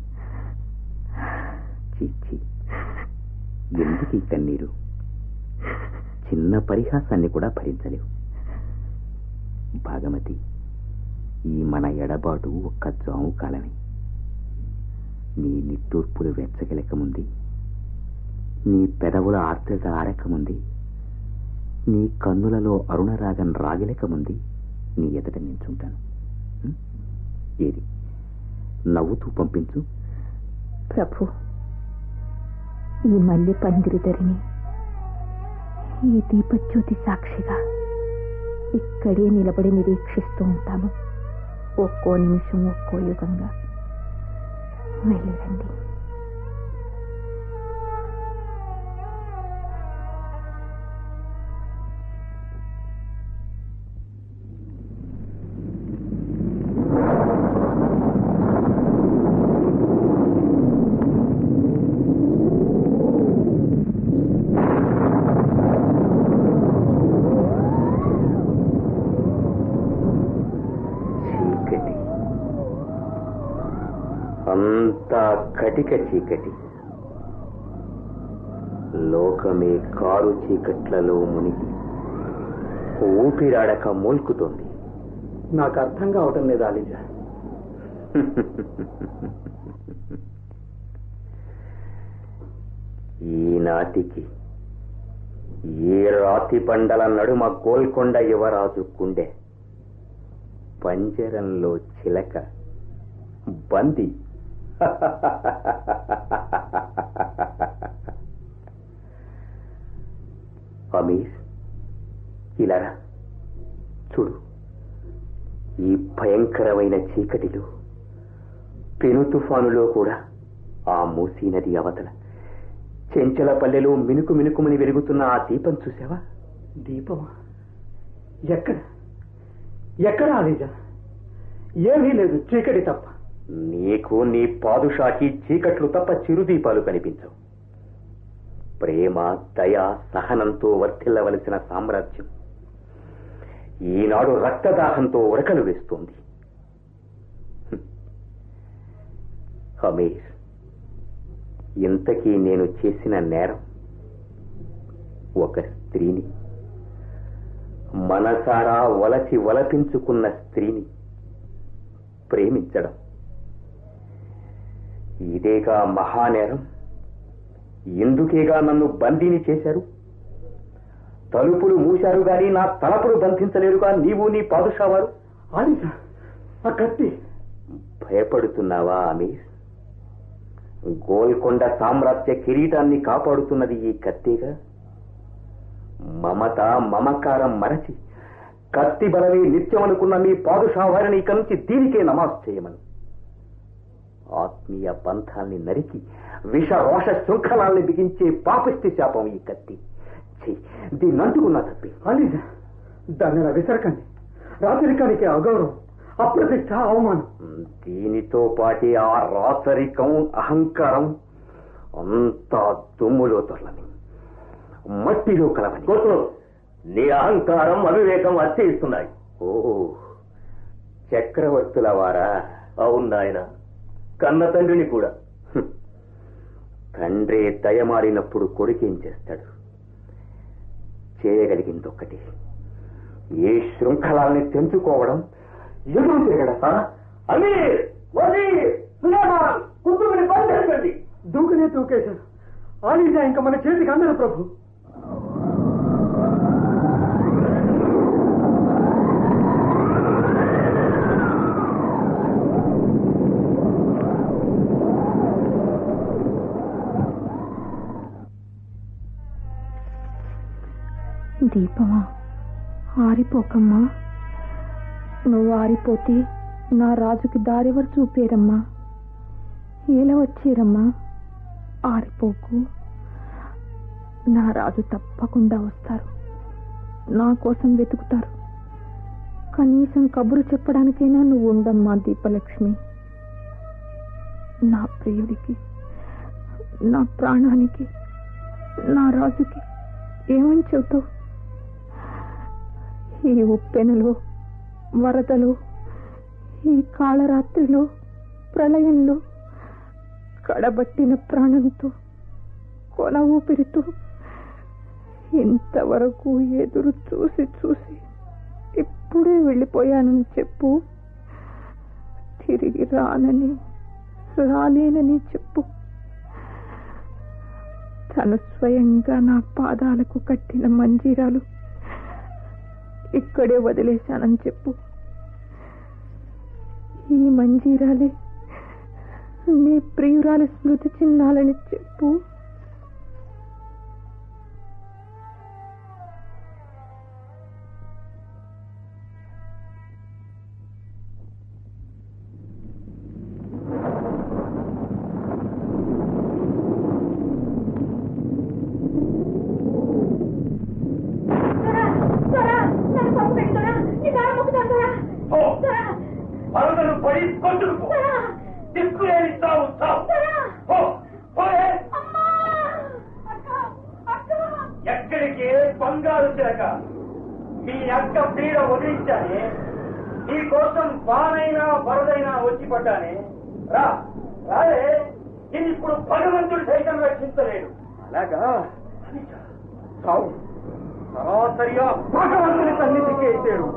చీ, చీ. ఎందుకు ఈ కన్నీరు చిన్న పరిహాసాన్ని కూడా భరించలేవు భాగమతి ఈ మన ఎడబాటు ఒక్క జాము కాలమే నీ నిట్టూర్పులు వెచ్చగలకముంది నీ పెదవుల ఆర్ద్రత ఆరకముంది నీ కన్నులలో అరుణరాగం రాగిలకముంది నీ ఎదుట నించుంటాను ఉం? ఏది నవ్వుతూ పంపించు ప్రభు ఈ మల్లి పందిరి ధరిని ఈ దీపజ్యోతి సాక్షిగా ఇక్కడే నిలబడి నిరీక్షిస్తూ ఉంటాను ఒక్కో నిమిషం ఒక్కో యుగంగా వెళ్ళిరండి చీకటి అంతా కటిక చీకటి లోకమే కారు చీకట్లలో మునిగి ఊపిరాడక మూల్కుతోంది నాకు అర్థం కావటం లేదు ఆలిజా ఈనాటికి ఈ రాతి బండల నడుమ గోల్కొండ యువరాజు గుండె పంజరంలో చిలక బంది అమీర్ ఇలారా చూడు ఈ భయంకరమైన చీకటిలో పెను తుఫానులో కూడా ఆ మూసీ నది అవతల చెంచల పల్లెలో మినుకు మినుకుమని వెలుగుతున్న ఆ దీపం చూసావా దీపమా ఎక్కడ ఎక్కడ ఆలిజా ఏమీ లేదు చీకటి తప్ప నీకు నీ పాదుషాకి చీకట్లు తప్ప చిరుదీపాలు కనిపించవు ప్రేమ దయ సహనంతో వర్ధిల్లవలసిన సామ్రాజ్యం ఈనాడు రక్తదాహంతో ఉరకలు వేస్తోంది హ్మ్. అమీర్ ఇంతకీ నేను చేసిన నేరం ఒక స్త్రీని మనసారా వలచి వలపించుకున్న స్త్రీని ప్రేమించడం ఇదేగా మహానేరం ఎందుకేగా నన్ను బందీని చేశారు తలుపులు మూశారు గాని నా తలపులు బంధించలేరుగా నీవు నీ పాదుషావారు ఆలిజా ఆ కత్తి భయపడుతున్నావా అమీర్ గోల్కొండ సామ్రాజ్య కిరీటాన్ని కాపాడుతున్నది ఈ కత్తిగా మమత మమకారం మరచి కత్తి బలమే నిత్యం అనుకున్న మీ పాదుషావారిని ఇక నుంచి దీనికే నమాజ్ చేయమని ఆత్మీయ బంధాల్ని నరికి విష రోష శృంఖలాల్ని బిగించే పాపిష్టి శాపం ఈ కత్తి ఛీ, దీన్ని అంటుకున్నా తప్పి ఆలిజా దాన్ని అలా విసరకండి రాత్రికానికి అగౌరవం అప్రతిష్ట అవమానం దీనితో పాటి ఆ రాచరికం అహంకారం అంతా దుమ్ములో తొరలని మట్టిలో కలవని నీ అహంకారం అవివేకం అత్యయిస్తున్నాయి ఓ చక్రవర్తుల వారా అవును నాయన కన్న తండ్రిని కూడా హ్మ్. తండ్రి దయమారినప్పుడు కొడుకేం చేస్తాడు చేయగలిగింది ఒక్కటి ఏ శృంఖలాల్ని తెంచుకోవడం ఎదురు తిరగడా అమీర్ వజీర్ సులేమాన్ కుతుబుని బంధించండి దూకనే దూకేశారు ఆలిజా ఇంకా మన చేతికి అందరు ప్రభు దీపమా ఆరిపోకమ్మా నువ్వు ఆరిపోతే నా రాజుకి దారెవరు చూపేరమ్మా ఎలా వచ్చేరమ్మా ఆరిపోకు నా రాజు తప్పకుండా వస్తారు నా కోసం వెతుకుతారు కనీసం కబురు చెప్పడానికైనా నువ్వు ఉండమ్మా దీపలక్ష్మి నా ప్రియుడికి నా ప్రాణానికి నా రాజుకి ఏమని చెబుతావు ఈ ఉప్పెనలో వరదలో ఈ కాళరాత్రిలో ప్రళయంలో కడబట్టిన ప్రాణంతో కొన ఊపిరితో ఇంతవరకు ఎదురు చూసి చూసి ఇప్పుడే వెళ్ళిపోయానని చెప్పు తిరిగి రానని రాలేనని చెప్పు తను స్వయంగా నా పాదాలకు కట్టిన మంజీరాలు ఇక్కడే వదిలేశానని చెప్పు ఈ మంజీరాలే నీ ప్రియురాలి స్మృతి చిహ్నాలని చెప్పు పో. వరదలు పడి కొట్టుకుపో దిక్కులేని తావు తావు పో. పోయే. ఎక్కడికి బంగారు చిలక మీ అక్క పీడ వదిలించానే నీ కోసం వానైనా వరదైనా వచ్చి పడ్డానే రా రాలే నేను ఇప్పుడు భగవంతుడు సైతం రక్షించలేడు అలాగా సావు సరాసరిగా భగవంతుని సన్నిధికి వేసాడు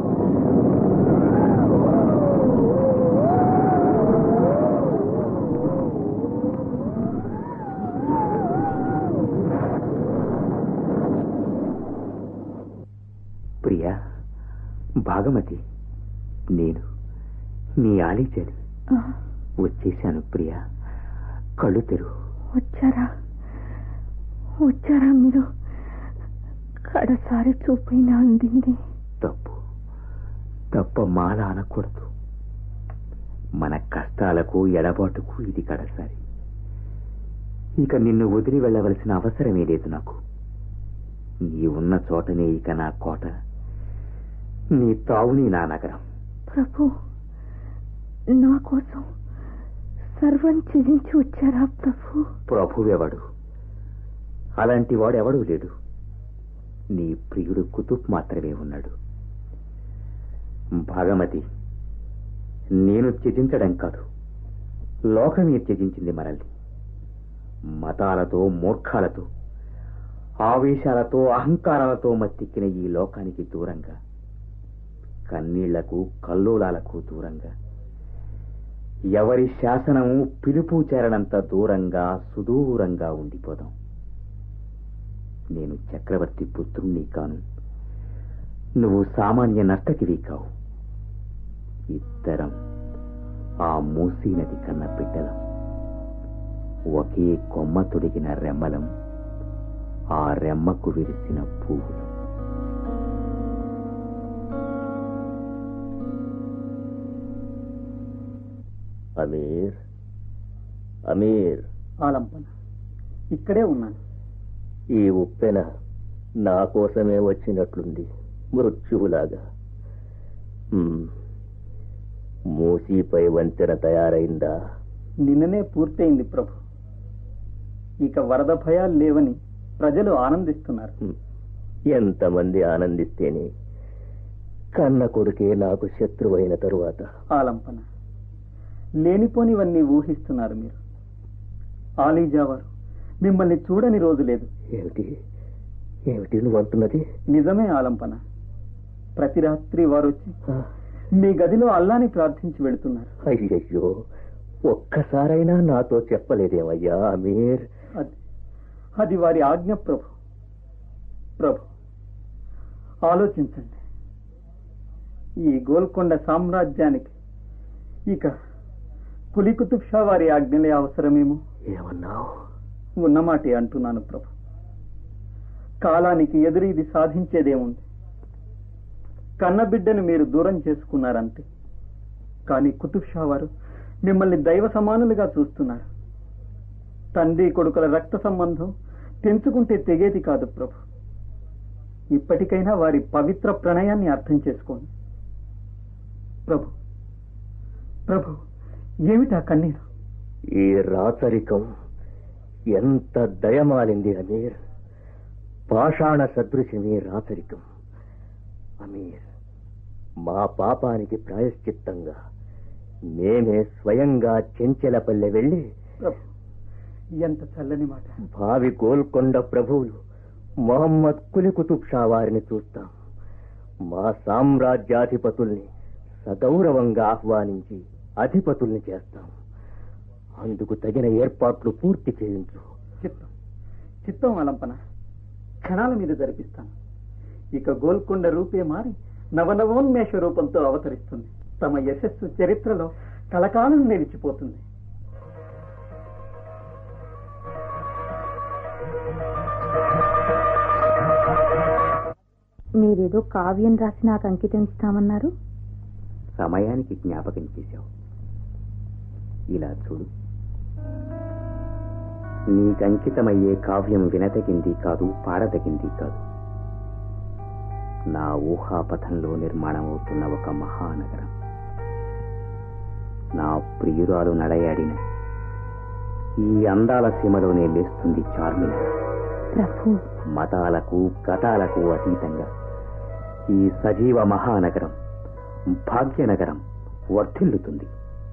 ప్రియా భాగమతి నేను నీ ఆలిచలు వచ్చేశాను ప్రియా కళ్ళు తెరువు వచ్చారా వచ్చారా మీరు కడసారి చూపైనా అందింది తప్పు తప్ప మాల అనకూడదు మన కష్టాలకు ఎడబాటుకు ఇది కడసారి ఇక నిన్ను వదిలి వెళ్ళవలసిన అవసరమే లేదు నాకు నీ ఉన్న చోటనే ఇక నా కోట నీ తావుని నా నగరం ప్రభు నా కోసం సర్వం త్యజించి వచ్చారా ప్రభు ప్రభువెవడు అలాంటి వాడెవడూ లేడు నీ ప్రియుడు కుతుబ్ మాత్రమే ఉన్నాడు భాగమతి నేను త్యజించడం కాదు లోకమే త్యజించింది మనల్ని మతాలతో మూర్ఖాలతో ఆవేశాలతో అహంకారాలతో మత్తెక్కిన ఈ లోకానికి దూరంగా కన్నీళ్లకు కల్లోలాలకు దూరంగా ఎవరి శాసనము పిలుపు చేరనంత దూరంగా సుదూరంగా ఉండిపోదాం నేను చక్రవర్తి పుత్రుణ్ణి కాను నువ్వు సామాన్య నర్తకివి కావు ఇద్దరం ఆ మూసీ నది కన్న బిడ్డలం ఒకే కొమ్మ తొడిగిన రెమ్మలం ఆ రెమ్మకు విరిసిన పువ్వులు అమీర్ అమీర్ ఆలంపన ఇక్కడే ఉన్నాను ఈ ఉప్పెన నా కోసమే వచ్చినట్లుంది మృత్యువులాగా హ్మ్. మూసీపై వంతెన తయారైందా నిన్ననే పూర్తయింది ప్రభు ఇక వరద భయాలు లేవని ప్రజలు ఆనందిస్తున్నారు హ్మ్. ఎంతమంది ఆనందిస్తేనే కన్న కొడుకే నాకు శత్రువైన తరువాత ఆలంపన లేనిపోనివన్నీ ఊహిస్తున్నారు మీరు ఆలీజా వారు మిమ్మల్ని చూడని రోజు లేదు ఏమిటి ఏమిటి నువ్వు అంటున్నది నిజమే ఆలంపన ప్రతి రాత్రి వారు వచ్చి మీ గదిలో అల్లాని ప్రార్థించి వెళుతున్నారు అయ్యయ్యో ఒక్కసారైనా నాతో చెప్పలేదేమయ్యా అమీర్ అది అది వారి ఆజ్ఞ ప్రభు ప్రభు ఆలోచించండి ఈ గోల్కొండ సామ్రాజ్యానికి ఇక కులి కుతుబ్ షా వారి ఆజ్ఞలే అవసరమేమో ఏమన్నావు ఉన్నమాటే అంటున్నాను ప్రభు కాలానికి ఎదురు ఇది సాధించేదేముంది కన్నబిడ్డను మీరు దూరం చేసుకున్నారంతే కానీ కుతుబ్ షా వారు మిమ్మల్ని దైవ సమానులుగా చూస్తున్నారు తండ్రి కొడుకుల రక్త సంబంధం తెంచుకుంటే తెగేది కాదు ప్రభు ఇప్పటికైనా వారి పవిత్ర ప్రణయాన్ని అర్థం చేసుకోండి ప్రభు ప్రభు ఏమిటా కన్నీరు ఈ రాచరికం ఎంత దయమాలింది అమీర్ పాషాణ సదృశమే రాచరికం అమీర్ మా పాపానికి ప్రాయశ్చిత్తంగా మేమే స్వయంగా చెంచెలపల్లె వెళ్ళి ప్రభు ఎంత చల్లని మాట భావి గోల్కొండ ప్రభువులు మొహమ్మద్ కులి కుతుబ్ షా వారిని చూస్తాం మా సామ్రాజ్యాధిపతుల్ని సగౌరవంగా ఆహ్వానించి అధిపతుల్ని చేస్తాం అందుకు తగిన ఏర్పాట్లు పూర్తి చేయించు చిత్తం చిత్తం అలంపన క్షణాల మీద జరిపిస్తాను ఇక గోల్కొండ రూపే మారి నవనవోన్మేష రూపంతో అవతరిస్తుంది తమ యశస్సు చరిత్రలో కలకాలం నిలిచిపోతుంది మీరేదో కావ్యం రాసి నాకు అంకితం ఇస్తామన్నారు సమయానికి జ్ఞాపకం చేశావు ఇలా చూడు నీకంకితమయ్యే కావ్యం వినదగింది కాదు పాడదగింది కాదు నా ఊహాపథంలో నిర్మాణమవుతున్న ఒక మహానగరం నా ప్రియురాలు నడయాడిన ఈ అందాల సీమలోనే లేస్తుంది చార్మినార్ ప్రభు మతాలకు గతాలకు అతీతంగా ఈ సజీవ మహానగరం భాగ్యనగరం వర్ధిల్లుతుంది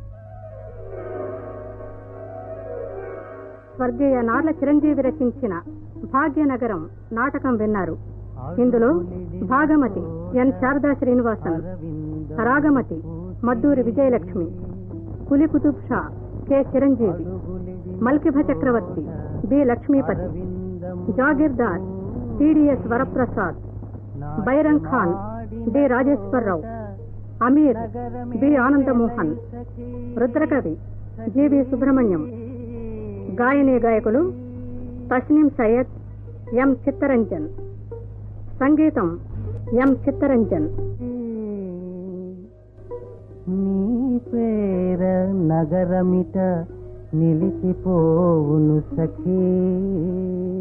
స్వర్గీయ నార్ల చిరంజీవి రచించిన భాగ్యనగరం నాటకం విన్నారు ఇందులో Bhagmati N Sharada Srinivasan Ragamati Madduri Vijayalakshmi Quli Qutub Shah K Chiranjeevi Malkibha Chakravarthi B Lakshmipathi జాగీర్దార్ TDS Varaprasad Bairam Khan D Rajeswara Rao Amir B Anandamohan Rudrakavi GV Subrahmanyam గాయని గాయకులు తస్నీం సయ్యద్ ఎం చిత్తరంజన్ సంగీతం ఎం చిత్తరంజన్ నీ పేర నగరమిట నిలిచిపోవును సఖీ